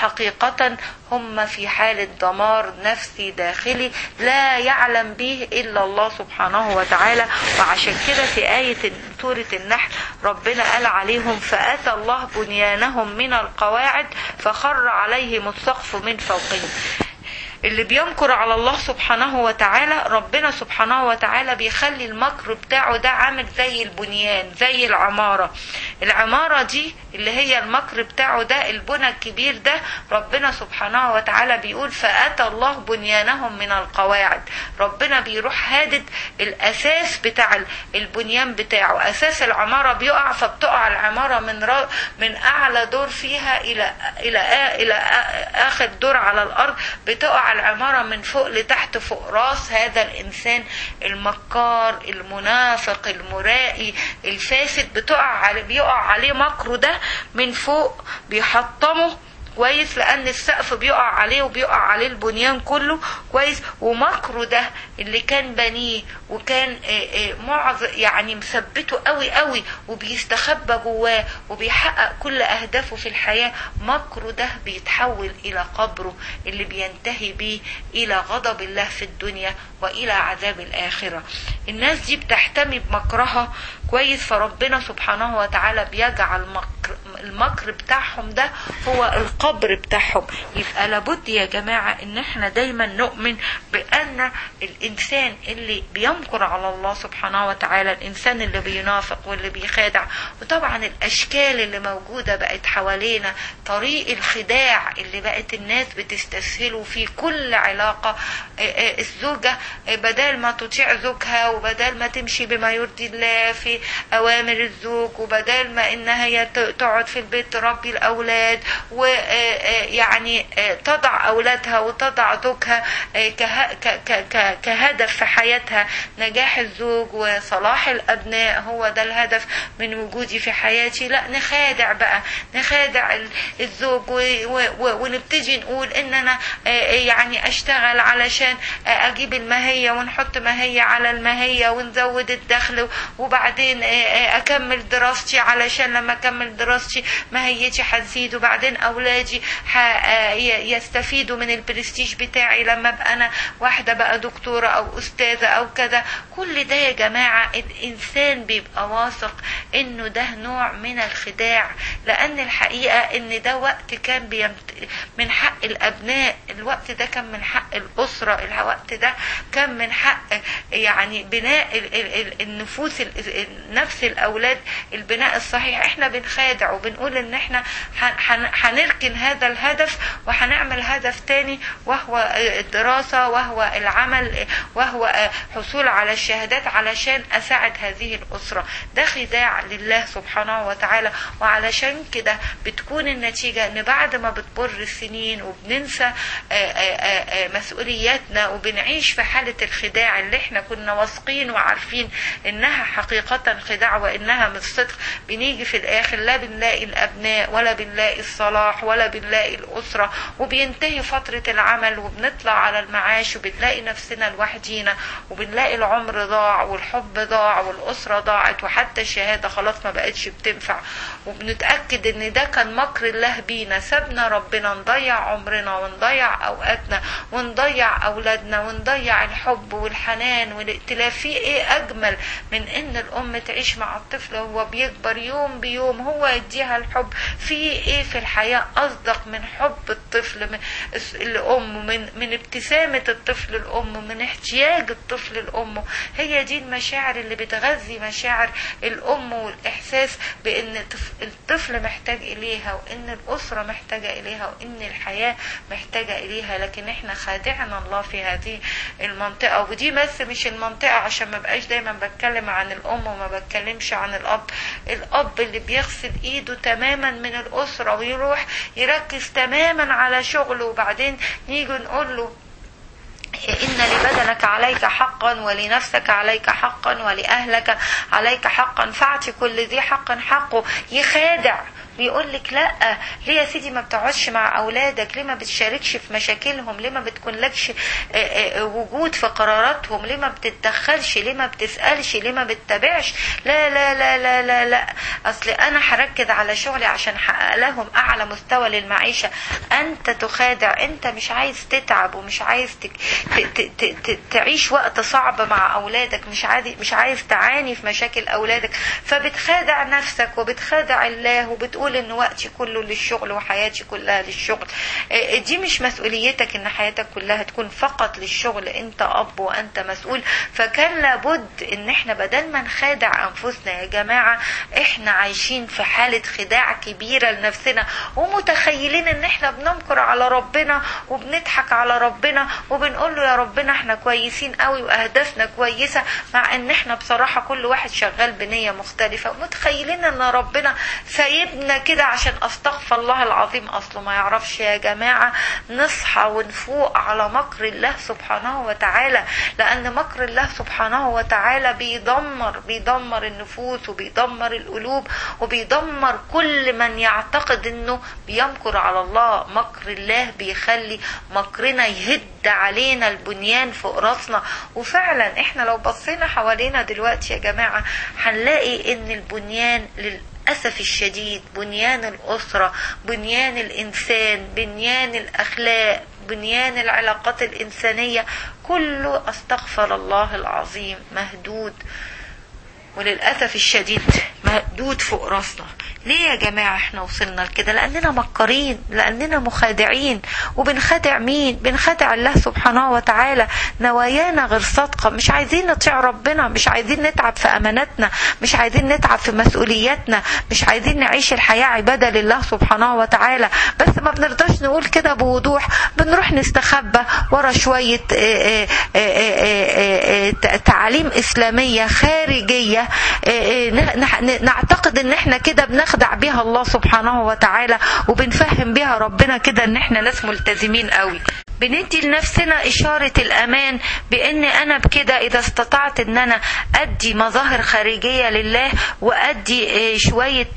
وحقيقة هم في حالة دمار نفسي داخلي لا يعلم به الا الله سبحانه وتعالى وعشان كده في آية سورة النحل ربنا قال عليهم فأتى الله بنيانهم من القواعد فخر عليهم السقف من فوقهم اللي بينكر على الله سبحانه وتعالى ربنا سبحانه وتعالى بيخلي المكر بتاعه ده عامل زي البنيان زي العمارة العمارة دي اللي هي المكر بتاعه ده البنى الكبير ده ربنا سبحانه وتعالى بيقول فأتى الله بنيانهم من القواعد ربنا بيروح هادد الأساس بتاع البنيان بتاعه أساس العمارة بيقع فبتقع العمارة من را من أعلى دور فيها إلى إلى إلى آخر دور على الأرض بتقع العمارة من فوق لتحت فوق راس هذا الإنسان المكار المنافق المرائي الفاسد بتقع عليه بيقع عليه مكره ده من فوق بيحطمه كويس لان السقف بيقع عليه وبيقع عليه البنيان كله كويس ومكره ده اللي كان بنيه وكان معظ يعني مثبته قوي قوي وبيستخبى جواه وبيحقق كل اهدافه في الحياه مكره ده بيتحول الى قبره اللي بينتهي بيه الى غضب الله في الدنيا والى عذاب الاخره الناس دي بتحتمي بمكرها كويس فربنا سبحانه وتعالى بيجعل مكر المكر بتاعهم ده هو القبر بتاعهم يبقى لابد يا جماعة ان احنا دايما نؤمن بان الانسان اللي بيمكر على الله سبحانه وتعالى الانسان اللي بينافق واللي بيخادع وطبعا الاشكال اللي موجودة بقت حوالينا طريق الخداع اللي بقت الناس بتستسهله في كل علاقة الزوجة بدل ما تطيع زوجها وبدل ما تمشي بما يرضي الله في اوامر الزوج وبدل ما انها هي تقعد في البيت تربي الاولاد ويعني تضع اولادها وتضع زوجها كهدف في حياتها نجاح الزوج وصلاح الابناء هو ده الهدف من وجودي في حياتي لا نخادع بقى نخادع الزوج ونبتدي نقول ان انا يعني اشتغل علشان اجيب المهية ونحط مهية على المهية ونزود الدخل وبعدين اكمل دراستي علشان لما اكمل دراستي ماهيتي هتزيد وبعدين اولادي يستفيدوا من البرستيج بتاعي لما ابقى انا واحده بقى دكتوره او استاذه او كذا كل ده يا جماعه الانسان بيبقى واثق انه ده نوع من الخداع لان الحقيقه ان ده وقت كان بيمت... من حق الابناء الوقت ده كان من حق الاسره الوقت ده كان من حق يعني بناء النفوس نفس الاولاد البناء الصحيح احنا بنخادع وبنقول ان احنا هنركن هذا الهدف وهنعمل هدف تاني وهو الدراسة وهو العمل وهو حصول على الشهادات علشان اساعد هذه الاسرة ده خداع لله سبحانه وتعالى وعلشان كده بتكون النتيجة ان بعد ما بتمر السنين وبننسى مسؤولياتنا وبنعيش في حالة الخداع اللي احنا كنا واثقين وعارفين انها حقيقة خداع وانها مش صدق بنيجي في الاخر لا بنلاقي الابناء ولا بنلاقي الصلاح ولا بنلاقي الاسرة وبينتهي فترة العمل وبنطلع على المعاش وبنلاقي نفسنا لوحدينا وبنلاقي العمر ضاع والحب ضاع والاسرة ضاعت وحتى الشهادة خلاص ما بقتش بتنفع وبنتأكد ان ده كان مكر الله بينا سابنا ربنا نضيع عمرنا ونضيع اوقاتنا ونضيع اولادنا ونضيع الحب والحنان والائتلاف في ايه اجمل من ان الام تعيش مع الطفل وهو بيكبر يوم بيوم هو يديها الحب في ايه في الحياة اصدق من حب الطفل من الام من من ابتسامة الطفل الام من احتياج الطفل لامه هي دي المشاعر اللي بتغذي مشاعر الام والاحساس بان الطفل محتاج اليها وان الاسرة محتاجة اليها وان الحياة محتاجة اليها لكن احنا خادعنا الله في هذه المنطقة ودي بس مش المنطقة عشان ما بقاش دايما بتكلم عن الام وما بتكلمش عن الاب الاب اللي بيغسل ايده تماما من الاسرة ويروح يركز تماما على شغله وبعدين نيجي نقول له إن لبدنك عليك حقا ولنفسك عليك حقا ولأهلك عليك حقا فاعطي كل ذي حق حقه يخادع بيقول لك لا ليه يا سيدي ما بتقعدش مع اولادك ليه ما بتشاركش في مشاكلهم ليه ما بتكونلكش آه، آه، وجود في قراراتهم ليه ما بتتدخلش ليه ما بتسالش ليه ما بتتابعش لا لا لا لا لا لا اصل انا هركز على شغلي عشان احقق لهم اعلى مستوى للمعيشه انت تخادع انت مش عايز تتعب ومش عايز تك... ت... ت... ت... ت... تعيش وقت صعب مع اولادك مش عايز مش عايز تعاني في مشاكل اولادك فبتخادع نفسك وبتخادع الله وبتقول ان وقتي كله للشغل وحياتي كلها للشغل آه، دي مش مسؤوليتك ان حياتك كلها تكون فقط للشغل انت اب وانت مسؤول فكان لابد ان احنا بدل ما نخادع انفسنا يا جماعه احنا عايشين في حاله خداع كبيره لنفسنا ومتخيلين ان احنا بنمكر على ربنا وبنضحك على ربنا وبنقول له يا ربنا احنا كويسين قوي واهدافنا كويسه مع ان احنا بصراحه كل واحد شغال بنيه مختلفه ومتخيلين ان ربنا سايبنا كده عشان استغفر الله العظيم اصله ما يعرفش يا جماعه نصحى ونفوق على مكر الله سبحانه وتعالى لان مكر الله سبحانه وتعالى بيدمر بيدمر النفوس وبيدمر القلوب وبيدمر كل من يعتقد انه بيمكر على الله مكر الله بيخلي مكرنا يهد علينا البنيان فوق راسنا وفعلا احنا لو بصينا حوالينا دلوقتي يا جماعه هنلاقي ان البنيان لل للأسف الشديد بنيان الأسرة بنيان الإنسان بنيان الأخلاق بنيان العلاقات الإنسانية كله أستغفر الله العظيم مهدود وللأسف الشديد مهدود فوق راسنا ليه يا جماعة احنا وصلنا لكده لأننا مكارين لأننا مخادعين وبنخادع مين بنخادع الله سبحانه وتعالى نوايانا غير صادقة مش عايزين نطيع ربنا مش عايزين نتعب في أماناتنا مش عايزين نتعب في مسؤولياتنا مش عايزين نعيش الحياة عبادة لله سبحانه وتعالى بس ما بنرضاش نقول كده بوضوح بنروح نستخبى ورا شوية اه اه اه تعاليم إسلامية خارجية نعتقد ان احنا كده بنخدع بيها الله سبحانه وتعالى وبنفهم بيها ربنا كده ان احنا ناس ملتزمين قوي بندي لنفسنا إشارة الأمان بأن أنا بكده إذا استطعت أن أنا أدي مظاهر خارجية لله وأدي شوية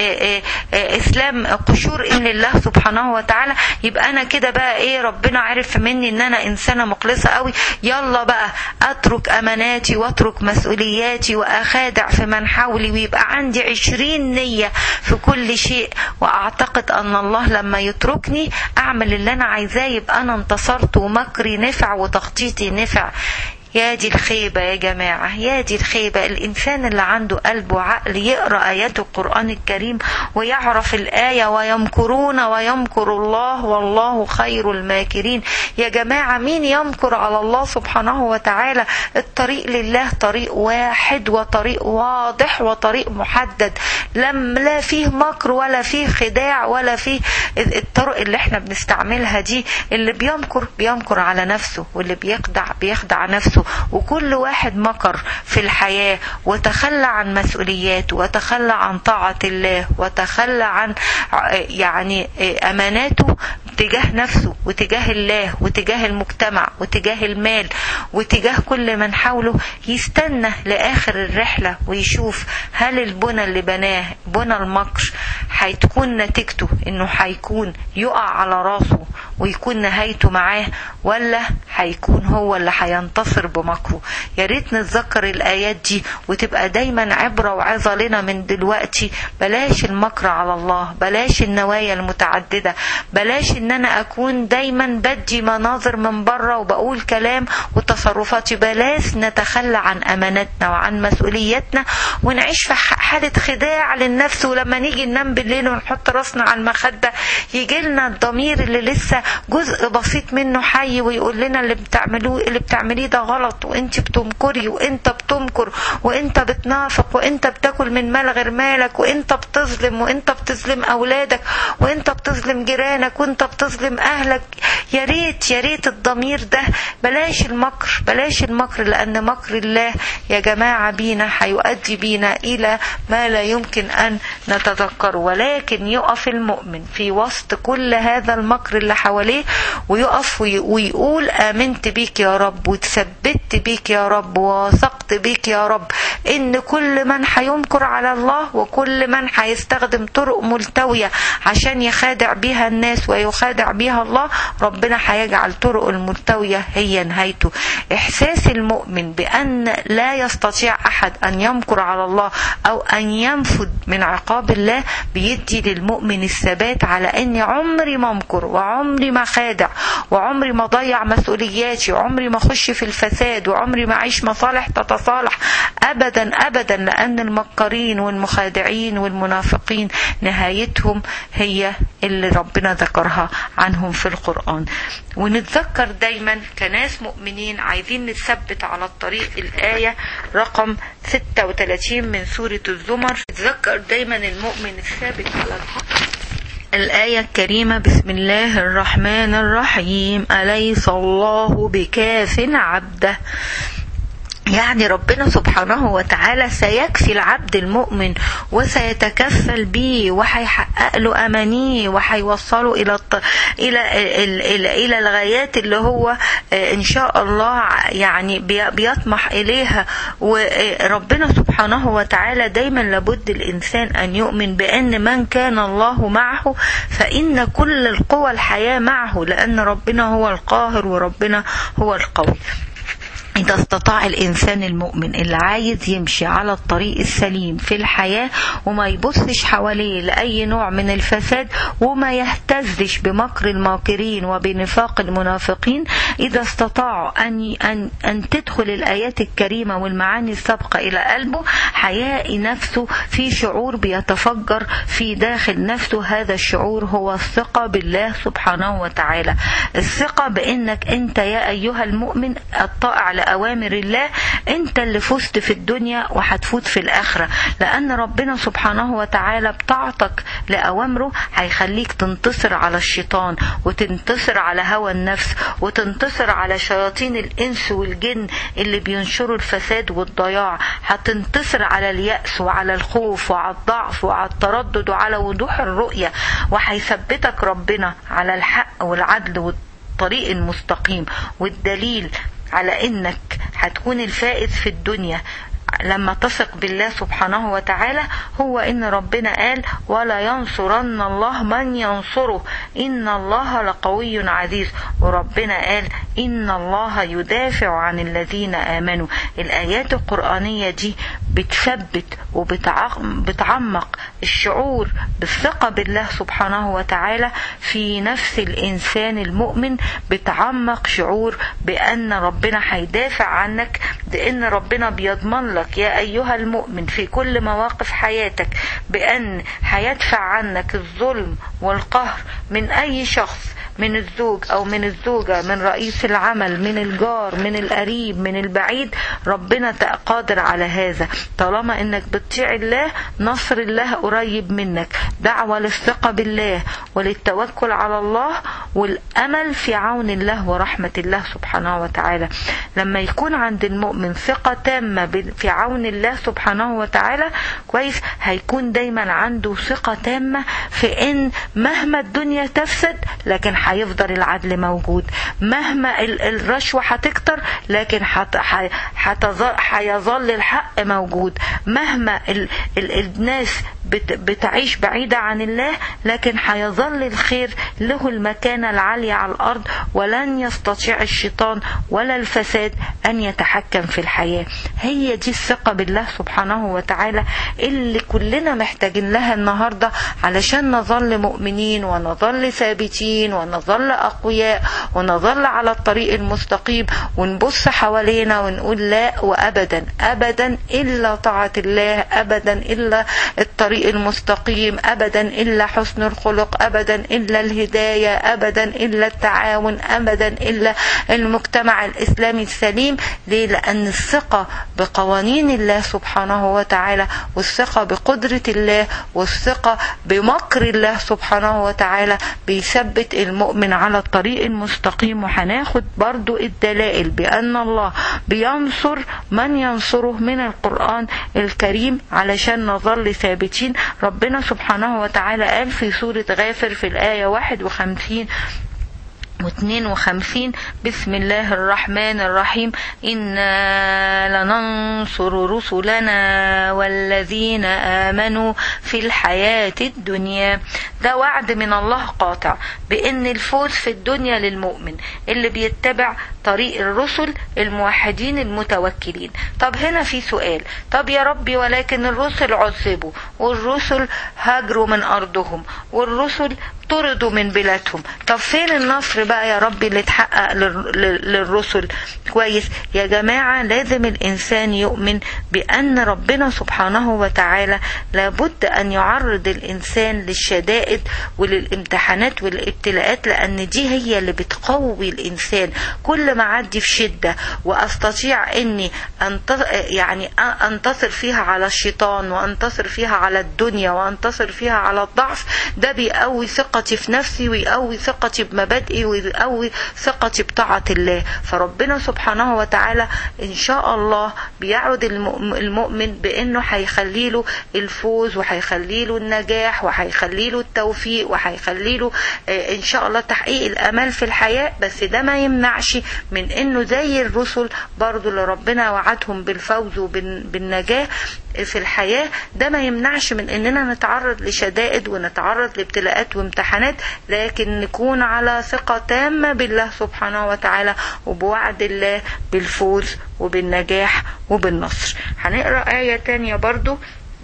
إسلام قشور إن الله سبحانه وتعالى يبقى أنا كده بقى إيه ربنا عرف مني أن أنا إنسانة مخلصة قوي يلا بقى أترك أماناتي وأترك مسؤولياتي وأخادع في من حولي ويبقى عندي عشرين نية في كل شيء وأعتقد أن الله لما يتركني أعمل اللي أنا عايزاه يبقى أنا انتصرت ومكري نفع وتخطيطي نفع يا دي الخيبة يا جماعة يا دي الخيبة الإنسان اللي عنده قلب وعقل يقرأ آيات القرآن الكريم ويعرف الآية ويمكرون ويمكر الله والله خير الماكرين يا جماعة مين يمكر على الله سبحانه وتعالى الطريق لله طريق واحد وطريق واضح وطريق محدد لم لا فيه مكر ولا فيه خداع ولا فيه الطرق اللي احنا بنستعملها دي اللي بيمكر بيمكر على نفسه واللي بيخدع بيخدع نفسه وكل واحد مكر في الحياة وتخلى عن مسؤولياته وتخلى عن طاعة الله وتخلى عن يعني أماناته تجاه نفسه وتجاه الله وتجاه المجتمع وتجاه المال وتجاه كل من حوله يستنى لآخر الرحلة ويشوف هل البنى اللي بناه بنى المكر هتكون نتيجته انه هيكون يقع على راسه ويكون نهايته معاه ولا هيكون هو اللي هينتصر بمكره يا ريت نتذكر الايات دي وتبقى دايما عبره وعظه لنا من دلوقتي بلاش المكر على الله بلاش النوايا المتعدده بلاش ان انا اكون دايما بدي مناظر من بره وبقول كلام وتصرفاتي بلاش نتخلى عن اماناتنا وعن مسؤولياتنا ونعيش في حاله خداع للنفس ولما نيجي ننام بالليل ونحط راسنا على المخده يجي لنا الضمير اللي لسه جزء بسيط منه حي ويقول لنا اللي بتعملوه اللي بتعمليه ده غلط وانت بتمكري وانت بتمكر وانت بتنافق وانت بتاكل من مال غير مالك وانت بتظلم وانت بتظلم اولادك وانت بتظلم جيرانك وانت بتظلم اهلك يا ريت يا ريت الضمير ده بلاش المكر بلاش المكر لان مكر الله يا جماعه بينا هيؤدي بينا الى ما لا يمكن ان نتذكره ولكن يقف المؤمن في وسط كل هذا المكر اللي حواليه ويقف ويقول امنت بيك يا رب وتثبت بيك يا رب ووثقت بيك يا رب ان كل من هينكر على الله وكل من هيستخدم طرق ملتوية عشان يخادع بيها الناس ويخادع بيها الله ربنا هيجعل طرق الملتوية هي نهايته احساس المؤمن بان لا يستطيع احد ان يمكر على الله او ان ينفذ من عقاب الله بيدي للمؤمن الثبات على اني عمري ما امكر وعمري ما خادع وعمري ما ضيع مسؤولياتي وعمري ما اخش في الفساد وعمري ما اعيش مصالح تتصالح ابدا ابدا لان المكرين والمخادعين والمنافقين نهايتهم هي اللي ربنا ذكرها عنهم في القران ونتذكر دايما كناس مؤمنين عايزين نثبت على الطريق الايه رقم 36 من سوره الزمر نتذكر دايما المؤمن الثابت على الحق الآية الكريمة بسم الله الرحمن الرحيم أليس الله بكاف عبده يعني ربنا سبحانه وتعالى سيكفي العبد المؤمن وسيتكفل به وهيحقق له امانيه وهيوصله الى الط... الى الى الى الغايات اللي هو ان شاء الله يعني بيطمح اليها وربنا سبحانه وتعالى دايما لابد الانسان ان يؤمن بان من كان الله معه فان كل القوى الحياه معه لان ربنا هو القاهر وربنا هو القوي إذا استطاع الإنسان المؤمن اللي عايز يمشي على الطريق السليم في الحياة وما يبصش حواليه لأي نوع من الفساد وما يهتزش بمكر الماكرين وبنفاق المنافقين إذا استطاعوا أن أن أن تدخل الآيات الكريمة والمعاني السابقة إلى قلبه هيلاقي نفسه في شعور بيتفجر في داخل نفسه هذا الشعور هو الثقة بالله سبحانه وتعالى الثقة بأنك أنت يا أيها المؤمن الطائع لأوامر الله أنت اللي فزت في الدنيا وهتفوت في الآخرة لأن ربنا سبحانه وتعالى بطاعتك لأوامره هيخليك تنتصر على الشيطان وتنتصر على هوى النفس وتنتصر على شياطين الإنس والجن اللي بينشروا الفساد والضياع هتنتصر على اليأس وعلى الخوف وعلى الضعف وعلى التردد وعلى وضوح الرؤية وهيثبتك ربنا على الحق والعدل والطريق المستقيم والدليل على انك هتكون الفائز في الدنيا لما تثق بالله سبحانه وتعالى هو ان ربنا قال ولا ينصرن الله من ينصره ان الله لقوي عزيز وربنا قال ان الله يدافع عن الذين امنوا الايات القرانيه دي بتثبت وبتعمق الشعور بالثقه بالله سبحانه وتعالى في نفس الانسان المؤمن بتعمق شعور بان ربنا هيدافع عنك بان ربنا بيضمن لك يا أيها المؤمن في كل مواقف حياتك بأن هيدفع عنك الظلم والقهر من أي شخص من الزوج أو من الزوجة من رئيس العمل من الجار من القريب من البعيد ربنا قادر على هذا طالما انك بتطيع الله نصر الله قريب منك دعوة للثقة بالله وللتوكل على الله والأمل في عون الله ورحمة الله سبحانه وتعالى لما يكون عند المؤمن ثقة تامة في عون الله سبحانه وتعالى كويس هيكون دايما عنده ثقة تامة في ان مهما الدنيا تفسد لكن هيفضل العدل موجود مهما الرشوة هتكتر لكن هيظل الحق موجود مهما ال ال الناس بتعيش بعيدة عن الله لكن هيظل الخير له المكانة العالية على الأرض ولن يستطيع الشيطان ولا الفساد أن يتحكم في الحياة هي دي الثقة بالله سبحانه وتعالى اللي كلنا محتاجين لها النهاردة علشان نظل مؤمنين ونظل ثابتين ونظل أقوياء ونظل على الطريق المستقيم ونبص حوالينا ونقول لا وأبدا أبدا إلا طاعة الله أبدا إلا الطريق المستقيم أبدا إلا حسن الخلق أبدا إلا الهداية أبدا إلا التعاون أبدا إلا المجتمع الإسلامي السليم ليه لأن الثقة بقوانين الله سبحانه وتعالى والثقة بقدرة الله والثقة بمكر الله سبحانه وتعالى بيثبت المؤمن على الطريق المستقيم وهناخد برضو الدلائل بأن الله بينصر من ينصره من القرآن الكريم علشان نظل ثابتين ربنا سبحانه وتعالى قال في سورة غافر في الآية 51 واثنين وخمسين بسم الله الرحمن الرحيم إنا لننصر رسلنا والذين آمنوا في الحياة الدنيا ده وعد من الله قاطع بأن الفوز في الدنيا للمؤمن اللي بيتبع طريق الرسل الموحدين المتوكلين طب هنا في سؤال طب يا ربي ولكن الرسل عذبوا والرسل هاجروا من أرضهم والرسل طردوا من بلادهم طب فين النصر بقى يا ربي اللي اتحقق للرسل كويس يا جماعة لازم الإنسان يؤمن بأن ربنا سبحانه وتعالى لابد أن يعرض الإنسان للشدائد وللامتحانات والابتلاءات لأن دي هي اللي بتقوي الإنسان كل ما أعدي في شدة وأستطيع أني يعني أنتصر فيها على الشيطان وأنتصر فيها على الدنيا وأنتصر فيها على الضعف ده بيقوي ثقة ثقتي في نفسي ويقوي ثقتي بمبادئي ويقوي ثقتي بطاعة الله فربنا سبحانه وتعالى إن شاء الله بيعود المؤمن بأنه هيخلي له الفوز وهيخلي له النجاح وهيخلي له التوفيق وهيخلي له إن شاء الله تحقيق الأمال في الحياة بس ده ما يمنعش من إنه زي الرسل برضو اللي ربنا وعدهم بالفوز وبالنجاة في الحياة ده ما يمنعش من اننا نتعرض لشدائد ونتعرض لابتلاءات وامتحانات لكن نكون على ثقة تامة بالله سبحانه وتعالى وبوعد الله بالفوز وبالنجاح وبالنصر هنقرأ آية تانية برضو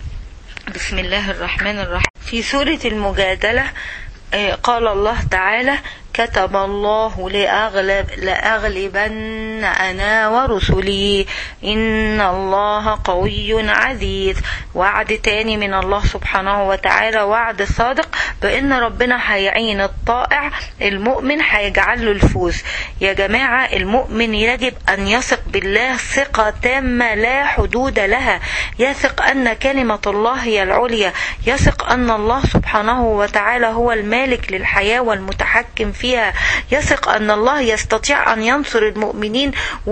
بسم الله الرحمن الرحيم في سورة المجادلة قال الله تعالى كتب الله لأغلب لأغلبن أنا ورسلي إن الله قوي عزيز وعد تاني من الله سبحانه وتعالى وعد صادق بأن ربنا هيعين الطائع المؤمن هيجعل له الفوز يا جماعة المؤمن يجب أن يثق بالله ثقة تامة لا حدود لها يثق أن كلمة الله هي العليا يثق أن الله سبحانه وتعالى هو المالك للحياة والمتحكم فيها فيها يثق أن الله يستطيع أن ينصر المؤمنين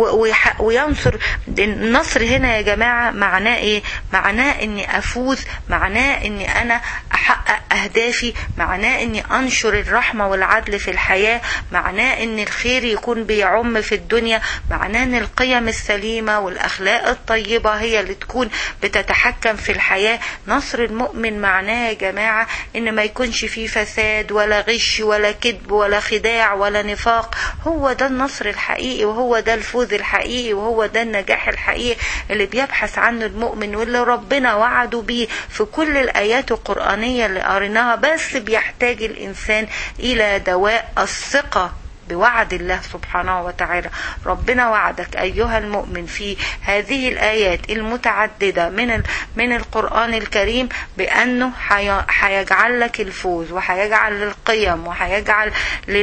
وينصر النصر هنا يا جماعة معناه إيه معناه أني أفوز معناه أني أنا أحقق أهدافي معناه أني أنشر الرحمة والعدل في الحياة معناه أن الخير يكون بيعم في الدنيا معناه أن القيم السليمة والأخلاق الطيبة هي اللي تكون بتتحكم في الحياة نصر المؤمن معناه يا جماعة أن ما يكونش فيه فساد ولا غش ولا كذب ولا خداع ولا نفاق هو ده النصر الحقيقي وهو ده الفوز الحقيقي وهو ده النجاح الحقيقي اللي بيبحث عنه المؤمن واللي ربنا وعده بيه في كل الآيات القرآنية اللي قريناها بس بيحتاج الإنسان إلى دواء الثقة بوعد الله سبحانه وتعالى ربنا وعدك أيها المؤمن في هذه الآيات المتعددة من من القرآن الكريم بأنه هيجعل لك الفوز وهيجعل للقيم وهيجعل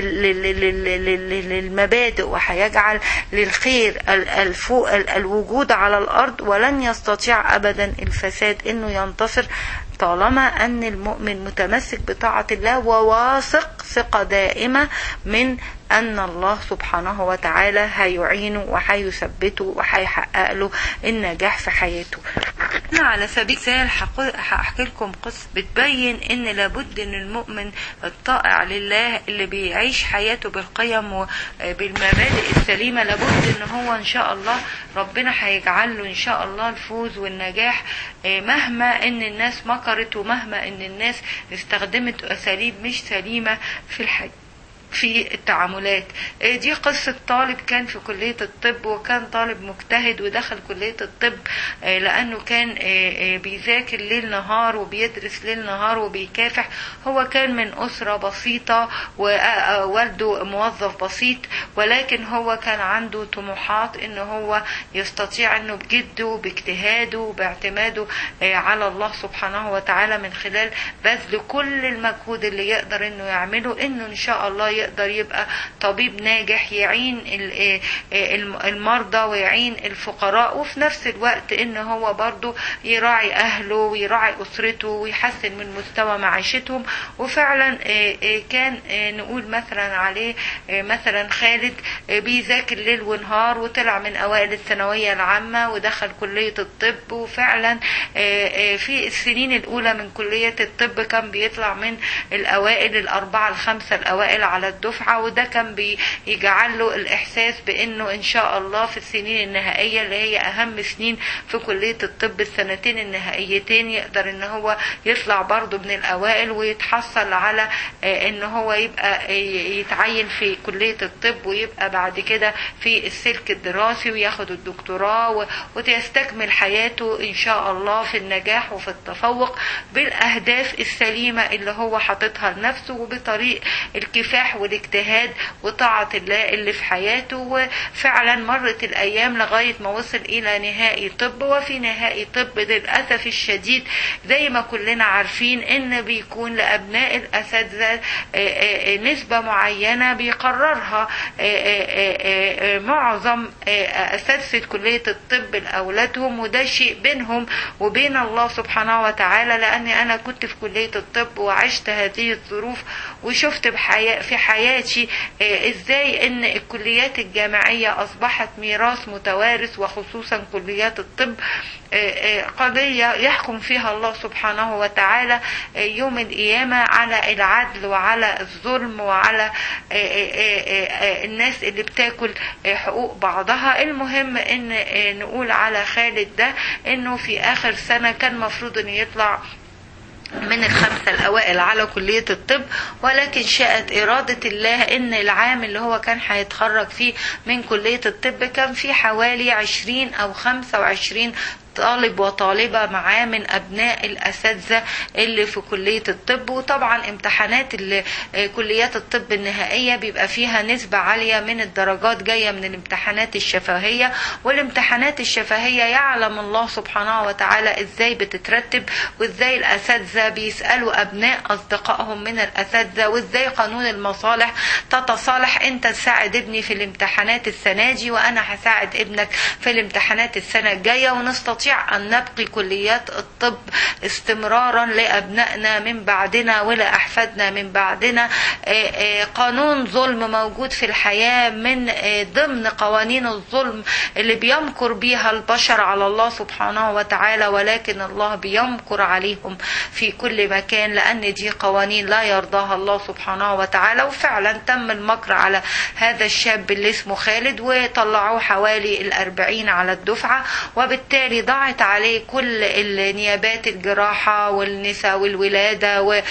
للمبادئ وهيجعل للخير الوجود على الأرض ولن يستطيع أبدا الفساد أنه ينتصر طالما أن المؤمن متمسك بطاعة الله وواثق ثقة دائمة من أن الله سبحانه وتعالى هيعينه وهيثبته وهيحقق له النجاح في حياته. على سبيل المثال هحكي لكم قصة بتبين إن لابد إن المؤمن الطائع لله اللي بيعيش حياته بالقيم وبالمبادئ السليمة لابد إن هو إن شاء الله ربنا هيجعل له إن شاء الله الفوز والنجاح مهما إن الناس مكرت ومهما إن الناس استخدمت أساليب مش سليمة في الحياة. في التعاملات دي قصة طالب كان في كلية الطب وكان طالب مجتهد ودخل كلية الطب لأنه كان بيذاكر ليل نهار وبيدرس ليل نهار وبيكافح هو كان من أسرة بسيطة ووالده موظف بسيط ولكن هو كان عنده طموحات إن هو يستطيع إنه بجده باجتهاده وباعتماده على الله سبحانه وتعالى من خلال بذل كل المجهود اللي يقدر إنه يعمله إنه إن شاء الله يقدر يبقى طبيب ناجح يعين المرضى ويعين الفقراء وفي نفس الوقت ان هو برضو يراعي اهله ويراعي اسرته ويحسن من مستوى معيشتهم وفعلا كان نقول مثلا عليه مثلا خالد بيذاكر ليل ونهار وطلع من اوائل الثانوية العامة ودخل كلية الطب وفعلا في السنين الاولى من كلية الطب كان بيطلع من الاوائل الاربعة الخمسة الاوائل على الدفعة وده كان بيجعل له الإحساس بأنه إن شاء الله في السنين النهائية اللي هي أهم سنين في كلية الطب السنتين النهائيتين يقدر إن هو يطلع برضه من الأوائل ويتحصل على إن هو يبقى يتعين في كلية الطب ويبقى بعد كده في السلك الدراسي وياخد الدكتوراه وتستكمل حياته إن شاء الله في النجاح وفي التفوق بالأهداف السليمة اللي هو حاططها لنفسه وبطريق الكفاح والاجتهاد وطاعة الله اللي في حياته وفعلا مرت الأيام لغاية ما وصل إلى نهائي طب وفي نهائي طب للأسف الشديد زي ما كلنا عارفين إن بيكون لأبناء الأساتذة نسبة معينة بيقررها معظم أساتذة كلية الطب لأولادهم وده شيء بينهم وبين الله سبحانه وتعالى لأني أنا كنت في كلية الطب وعشت هذه الظروف وشفت بحياة في حياتي إزاي إن الكليات الجامعية أصبحت ميراث متوارث وخصوصا كليات الطب قضية يحكم فيها الله سبحانه وتعالى يوم القيامة على العدل وعلى الظلم وعلى الناس اللي بتاكل حقوق بعضها المهم ان نقول على خالد ده انه في اخر سنة كان مفروض انه يطلع من الخمسة الأوائل على كلية الطب ولكن شاءت إرادة الله إن العام اللي هو كان هيتخرج فيه من كلية الطب كان فيه حوالي عشرين أو خمسة وعشرين طالب وطالبة معاه من أبناء الأساتذة اللي في كلية الطب وطبعا امتحانات كليات الطب النهائية بيبقى فيها نسبة عالية من الدرجات جاية من الامتحانات الشفهية والامتحانات الشفهية يعلم الله سبحانه وتعالى ازاي بتترتب وازاي الأساتذة بيسألوا أبناء أصدقائهم من الأساتذة وازاي قانون المصالح تتصالح انت تساعد ابني في الامتحانات السنة دي وأنا هساعد ابنك في الامتحانات السنة الجاية ونستطيع نستطيع أن نبقي كليات الطب استمرارا لأبنائنا من بعدنا ولأحفادنا من بعدنا قانون ظلم موجود في الحياة من ضمن قوانين الظلم اللي بيمكر بيها البشر على الله سبحانه وتعالى ولكن الله بيمكر عليهم في كل مكان لأن دي قوانين لا يرضاها الله سبحانه وتعالى وفعلا تم المكر على هذا الشاب اللي اسمه خالد وطلعوه حوالي الأربعين على الدفعة وبالتالي ضاعت عليه كل النيابات الجراحة والنساء والولادة و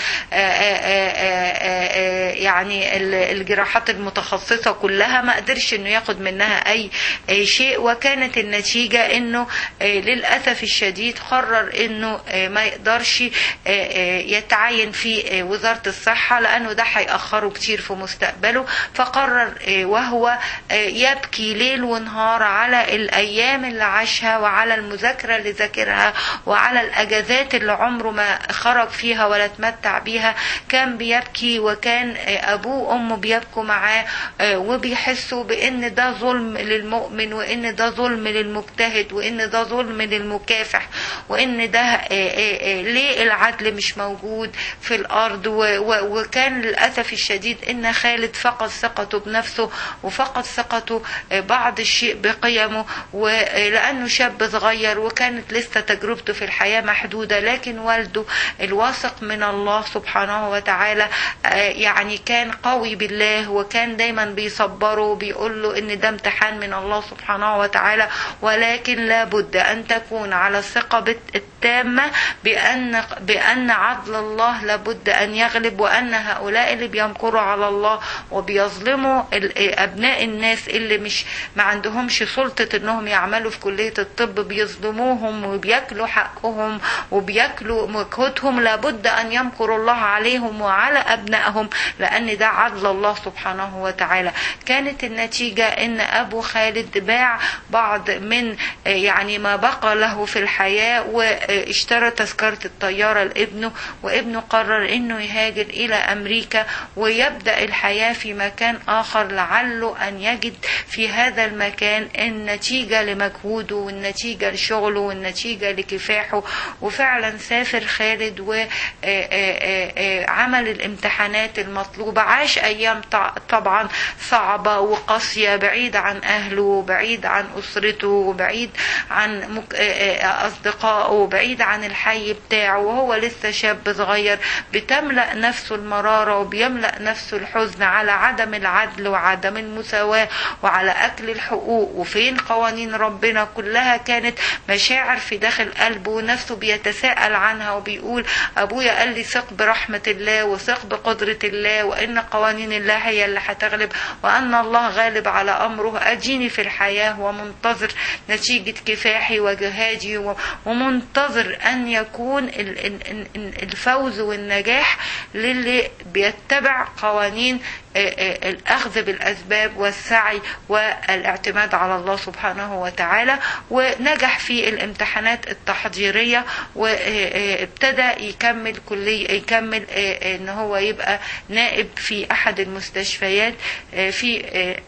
يعني الجراحات المتخصصة كلها ما قدرش انه ياخد منها اي شيء وكانت النتيجة انه للأسف الشديد قرر انه ما يقدرش يتعين في وزارة الصحة لانه ده هيأخره كتير في مستقبله فقرر وهو يبكي ليل ونهار على الايام اللي عاشها وعلى المذاكرة اللي ذاكرها وعلى الاجازات اللي عمره ما خرج فيها ولا تمتع بيها كان بيبكي وكان ابوه وامه بيبكوا معاه وبيحسوا بان ده ظلم للمؤمن وان ده ظلم للمجتهد وان ده ظلم للمكافح وان ده ليه العدل مش موجود في الارض وكان للاسف الشديد ان خالد فقد ثقته بنفسه وفقد ثقته بعض الشيء بقيمه ولانه شاب صغير وكانت لسه تجربته في الحياه محدوده لكن والده الواثق من الله سبحانه وتعالى يعني كان قوي بالله وكان دايما بيصبره وبيقول له ان ده امتحان من الله سبحانه وتعالى ولكن لابد ان تكون على الثقة التامة بأن بأن عدل الله لابد أن يغلب وأن هؤلاء اللي بيمكروا على الله وبيظلموا أبناء الناس اللي مش ما عندهمش سلطة إنهم يعملوا في كلية الطب بيظلموهم وبياكلوا حقهم وبياكلوا مجهودهم لابد أن يمكر الله عليهم وعلى أبنائهم لأن ده عدل الله سبحانه وتعالى كانت النتيجة إن أبو خالد باع بعض من يعني ما بقى له في الحياة واشترى تذكرة الطيارة لابنه وابنه قرر إنه يهاجر إلى أمريكا ويبدأ الحياة في مكان آخر لعله أن يجد في هذا المكان النتيجة لمجهوده والنتيجة لشغله والنتيجة لكفاحه وفعلا سافر خالد وعمل الامتحانات المطلوبة عاش أيام طبعا صعبة وقاسية بعيد عن أهله وبعيد عن أسرته وبعيد عن أصدقائه وبعيد عن الحي بتاعه وهو لسه شاب صغير بتملأ نفسه المرارة وبيملأ نفسه الحزن على عدم العدل وعدم المساواة وعلى أكل الحقوق وفين قوانين ربنا كلها كانت مشاعر في داخل قلبه ونفسه بيتساءل عنها وبيقول أبويا قال لي ثق برحمة الله وثق بقدرة الله وإن قوانين الله هي اللي هتغلب وأن الله غالب على أمره أجيني في الحياة ومنتظر نتيجة كفاحي وجهادي ومنتظر أن يكون الفوز والنجاح للي بيتبع قوانين الأخذ بالأسباب والسعي والاعتماد على الله سبحانه وتعالى ونجح في الامتحانات التحضيرية وابتدى يكمل كلية يكمل ان هو يبقى نائب في احد المستشفيات في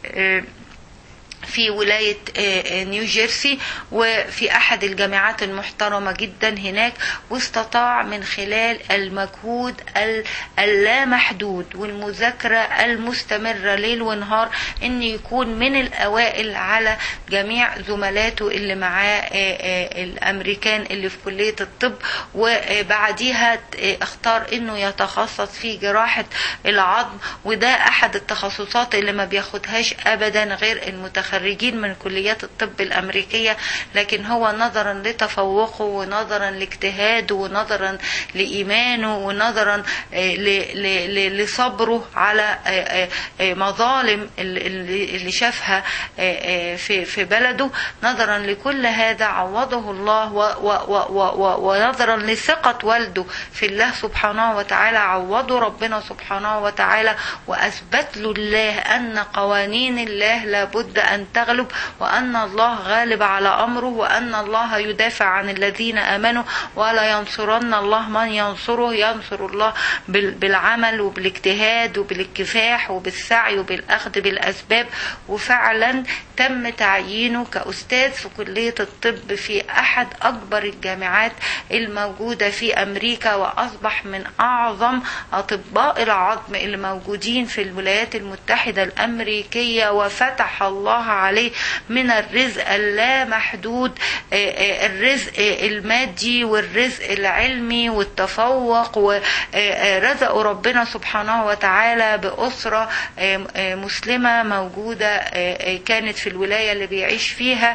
في ولاية نيو جيرسي وفي أحد الجامعات المحترمة جدا هناك واستطاع من خلال المجهود اللامحدود والمذاكرة المستمرة ليل ونهار أن يكون من الأوائل على جميع زملاته اللي معاه الأمريكان اللي في كلية الطب وبعديها اختار أنه يتخصص في جراحة العظم وده أحد التخصصات اللي ما بياخدهاش أبدا غير المتخصص خريجين من كليات الطب الأمريكية لكن هو نظرا لتفوقه ونظرا لاجتهاده ونظرا لإيمانه ونظرا لصبره على مظالم اللي شافها في في بلده نظرا لكل هذا عوضه الله ونظرا لثقة والده في الله سبحانه وتعالى عوضه ربنا سبحانه وتعالى وأثبت له الله أن قوانين الله لابد أن تغلب وأن الله غالب على أمره وأن الله يدافع عن الذين آمنوا ولا ينصرن الله من ينصره ينصر الله بالعمل وبالاجتهاد وبالكفاح وبالسعي وبالأخذ بالأسباب وفعلا تم تعيينه كأستاذ في كلية الطب في أحد أكبر الجامعات الموجودة في أمريكا وأصبح من أعظم أطباء العظم اللي موجودين في الولايات المتحدة الأمريكية وفتح الله عليه من الرزق اللامحدود الرزق المادي والرزق العلمي والتفوق ورزقه ربنا سبحانه وتعالى بأسرة مسلمة موجودة كانت في الولاية اللي بيعيش فيها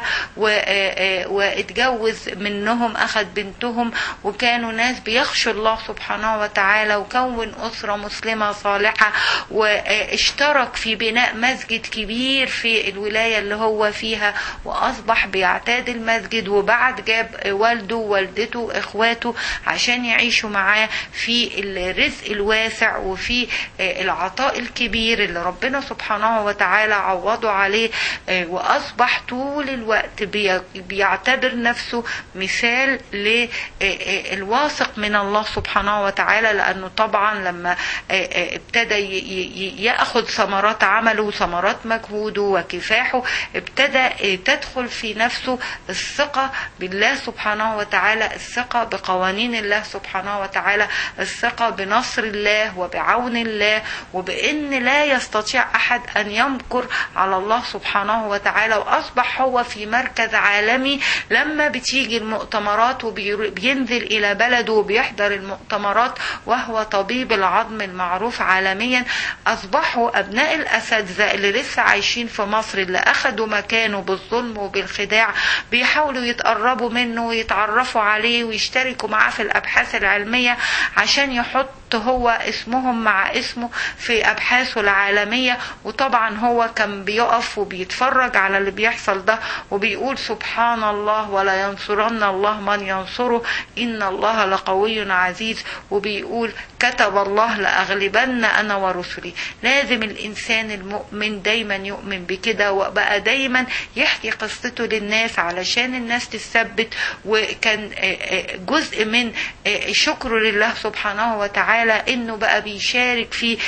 واتجوز منهم أخذ بنتهم وكانوا ناس بيخشوا الله سبحانه وتعالى وكون أسرة مسلمة صالحة واشترك في بناء مسجد كبير في الولاية اللي هو فيها وأصبح بيعتاد المسجد وبعد جاب والده ووالدته إخواته عشان يعيشوا معاه في الرزق الواسع وفي العطاء الكبير اللي ربنا سبحانه وتعالى عوضه عليه وأصبح طول الوقت بيعتبر نفسه مثال للواثق من الله سبحانه وتعالى لأنه طبعا لما ابتدى يأخذ ثمرات عمله وثمرات مجهوده وكفاحه ابتدى تدخل في نفسه الثقة بالله سبحانه وتعالى الثقة بقوانين الله سبحانه وتعالى الثقة بنصر الله وبعون الله وبأن لا يستطيع أحد أن يمكر على الله سبحانه وتعالى وأصبح هو في مركز عالمي لما بتيجي المؤتمرات وبينزل إلى بلده وبيحضر المؤتمرات وهو طبيب العظم المعروف عالميا أصبحوا أبناء الأساتذة اللي لسه عايشين في مصر اللي أخدوا مكانه بالظلم وبالخداع بيحاولوا يتقربوا منه ويتعرفوا عليه ويشتركوا معاه في الأبحاث العلمية عشان يحط هو اسمهم مع اسمه في أبحاثه العالمية وطبعا هو كان بيقف وبيتفرج على اللي بيحصل ده وبيقول سبحان الله ولا ينصرن الله من ينصره إن الله لقوي عزيز وبيقول كتب الله لأغلبن أنا ورسلي لازم الإنسان المؤمن دايما يؤمن بكده وبقى دايما يحكي قصته للناس علشان الناس تثبت وكان جزء من شكره لله سبحانه وتعالى وتعالى انه بقى بيشارك في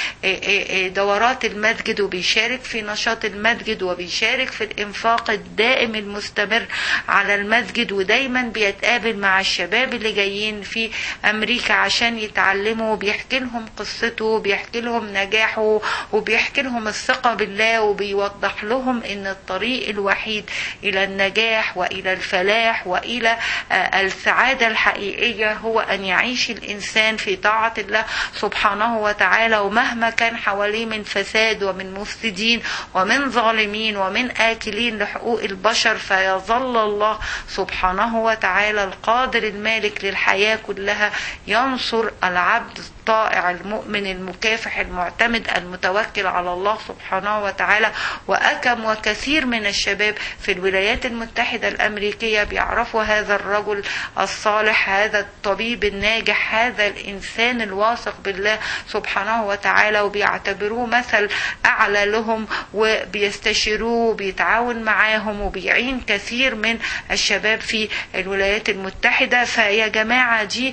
دورات المسجد وبيشارك في نشاط المسجد وبيشارك في الانفاق الدائم المستمر على المسجد ودايما بيتقابل مع الشباب اللي جايين في امريكا عشان يتعلموا وبيحكي لهم قصته وبيحكي لهم نجاحه وبيحكي لهم الثقة بالله وبيوضح لهم ان الطريق الوحيد الى النجاح والى الفلاح والى السعادة الحقيقية هو ان يعيش الانسان في طاعة الله سبحانه وتعالى ومهما كان حواليه من فساد ومن مفسدين ومن ظالمين ومن آكلين لحقوق البشر فيظل الله سبحانه وتعالى القادر المالك للحياة كلها ينصر العبد الطائع المؤمن المكافح المعتمد المتوكل على الله سبحانه وتعالى وأكم وكثير من الشباب في الولايات المتحدة الأمريكية بيعرفوا هذا الرجل الصالح هذا الطبيب الناجح هذا الإنسان الواثق بالله سبحانه وتعالى وبيعتبروه مثل أعلى لهم وبيستشيروه وبيتعاون معاهم وبيعين كثير من الشباب في الولايات المتحدة فيا جماعة دي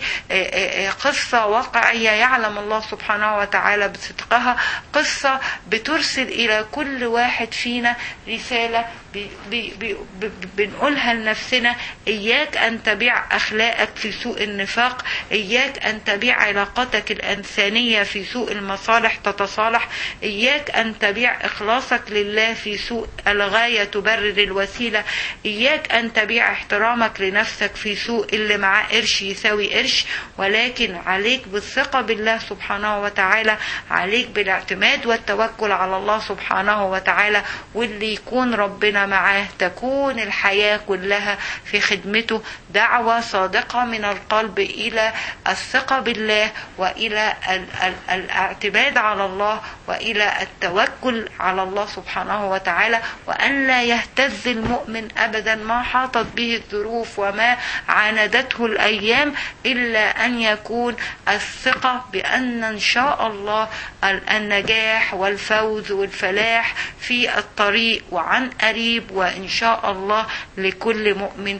قصة واقعية يعلم الله سبحانه وتعالى بصدقها قصة بترسل إلى كل واحد فينا رسالة بي بي بي بنقولها لنفسنا إياك أن تبيع أخلاقك في سوء النفاق إياك أن تبيع علاقتك الإنسانية في سوء المصالح تتصالح إياك أن تبيع إخلاصك لله في سوء الغاية تبرر الوسيلة إياك أن تبيع احترامك لنفسك في سوء اللي معاه قرش يساوي قرش ولكن عليك بالثقة بالله سبحانه وتعالى عليك بالاعتماد والتوكل على الله سبحانه وتعالى واللي يكون ربنا معاه تكون الحياة كلها في خدمته دعوة صادقة من القلب إلى الثقة بالله وإلى الاعتماد على الله وإلى التوكل على الله سبحانه وتعالى وأن لا يهتز المؤمن أبدا ما حاطت به الظروف وما عاندته الأيام إلا أن يكون الثقة بأن إن شاء الله النجاح والفوز والفلاح في الطريق وعن قريب وإن شاء الله لكل مؤمن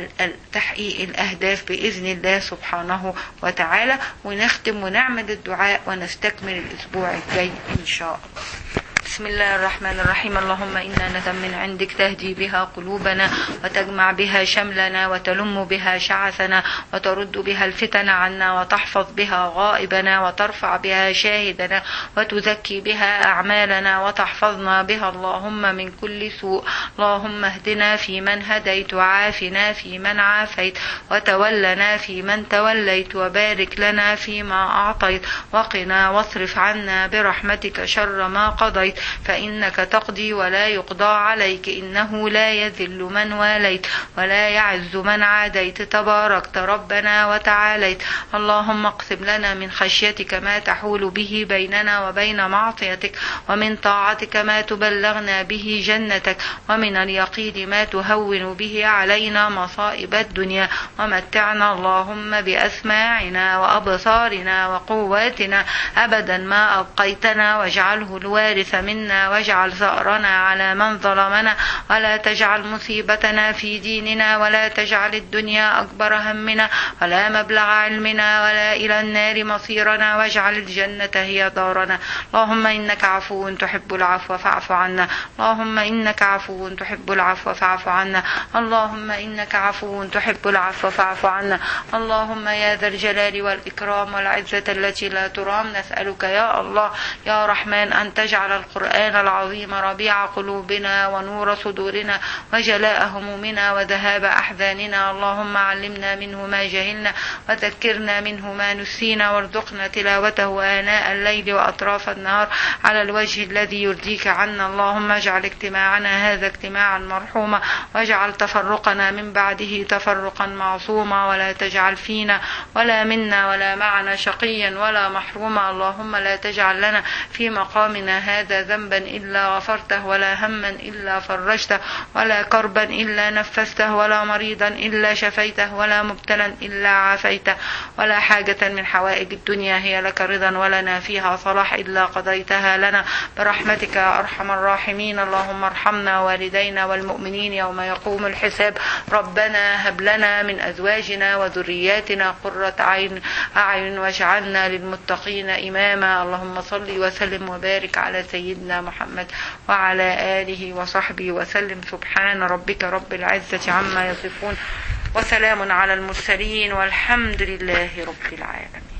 تحقيق الأهداف بإذن الله سبحانه وتعالى ونختم ونعمل الدعاء ونستكمل الأسبوع الجاي إن شاء الله بسم الله الرحمن الرحيم اللهم إنا ندم من عندك تهدي بها قلوبنا وتجمع بها شملنا وتلم بها شعثنا وترد بها الفتن عنا وتحفظ بها غائبنا وترفع بها شاهدنا وتزكي بها أعمالنا وتحفظنا بها اللهم من كل سوء اللهم اهدنا في من هديت وعافنا في من عافيت وتولنا في من توليت وبارك لنا فيما أعطيت وقنا واصرف عنا برحمتك شر ما قضيت فإنك تقضي ولا يقضى عليك إنه لا يذل من واليت ولا يعز من عاديت تباركت ربنا وتعاليت اللهم اقسم لنا من خشيتك ما تحول به بيننا وبين معصيتك ومن طاعتك ما تبلغنا به جنتك ومن اليقين ما تهون به علينا مصائب الدنيا ومتعنا اللهم بأسماعنا وأبصارنا وقواتنا أبدا ما أبقيتنا واجعله الوارث منا واجعل ثأرنا على من ظلمنا ولا تجعل مصيبتنا في ديننا ولا تجعل الدنيا أكبر همنا ولا مبلغ علمنا ولا إلى النار مصيرنا واجعل الجنة هي دارنا اللهم إنك عفو تحب العفو فاعف عنا اللهم إنك عفو تحب العفو فاعف عنا اللهم إنك عفو تحب العفو فاعف عنا اللهم يا ذا الجلال والإكرام والعزة التي لا ترام نسألك يا الله يا رحمن أن تجعل القرآن العظيم ربيع قلوبنا ونور صدورنا وجلاء همومنا وذهاب أحزاننا اللهم علمنا منه ما جهلنا وذكرنا منه ما نسينا وارزقنا تلاوته آناء الليل وأطراف النهار على الوجه الذي يرضيك عنا اللهم اجعل اجتماعنا هذا اجتماعا مرحوما واجعل تفرقنا من بعده تفرقا معصوما ولا تجعل فينا ولا منا ولا معنا شقيا ولا محروما اللهم لا تجعل لنا في مقامنا هذا ذنبا إلا غفرته ولا هما إلا فرجته ولا كربا إلا نفسته ولا مريضا إلا شفيته ولا مبتلا إلا عافيته ولا حاجة من حوائج الدنيا هي لك رضا ولنا فيها صلاح إلا قضيتها لنا برحمتك يا أرحم الراحمين اللهم ارحمنا والدينا والمؤمنين يوم يقوم الحساب ربنا هب لنا من أزواجنا وذرياتنا قرة عين أعين واجعلنا للمتقين إماما اللهم صل وسلم وبارك على سيدنا محمد وعلى آله وصحبه وسلم سبحان ربك رب العزة عما يصفون وسلام على المرسلين والحمد لله رب العالمين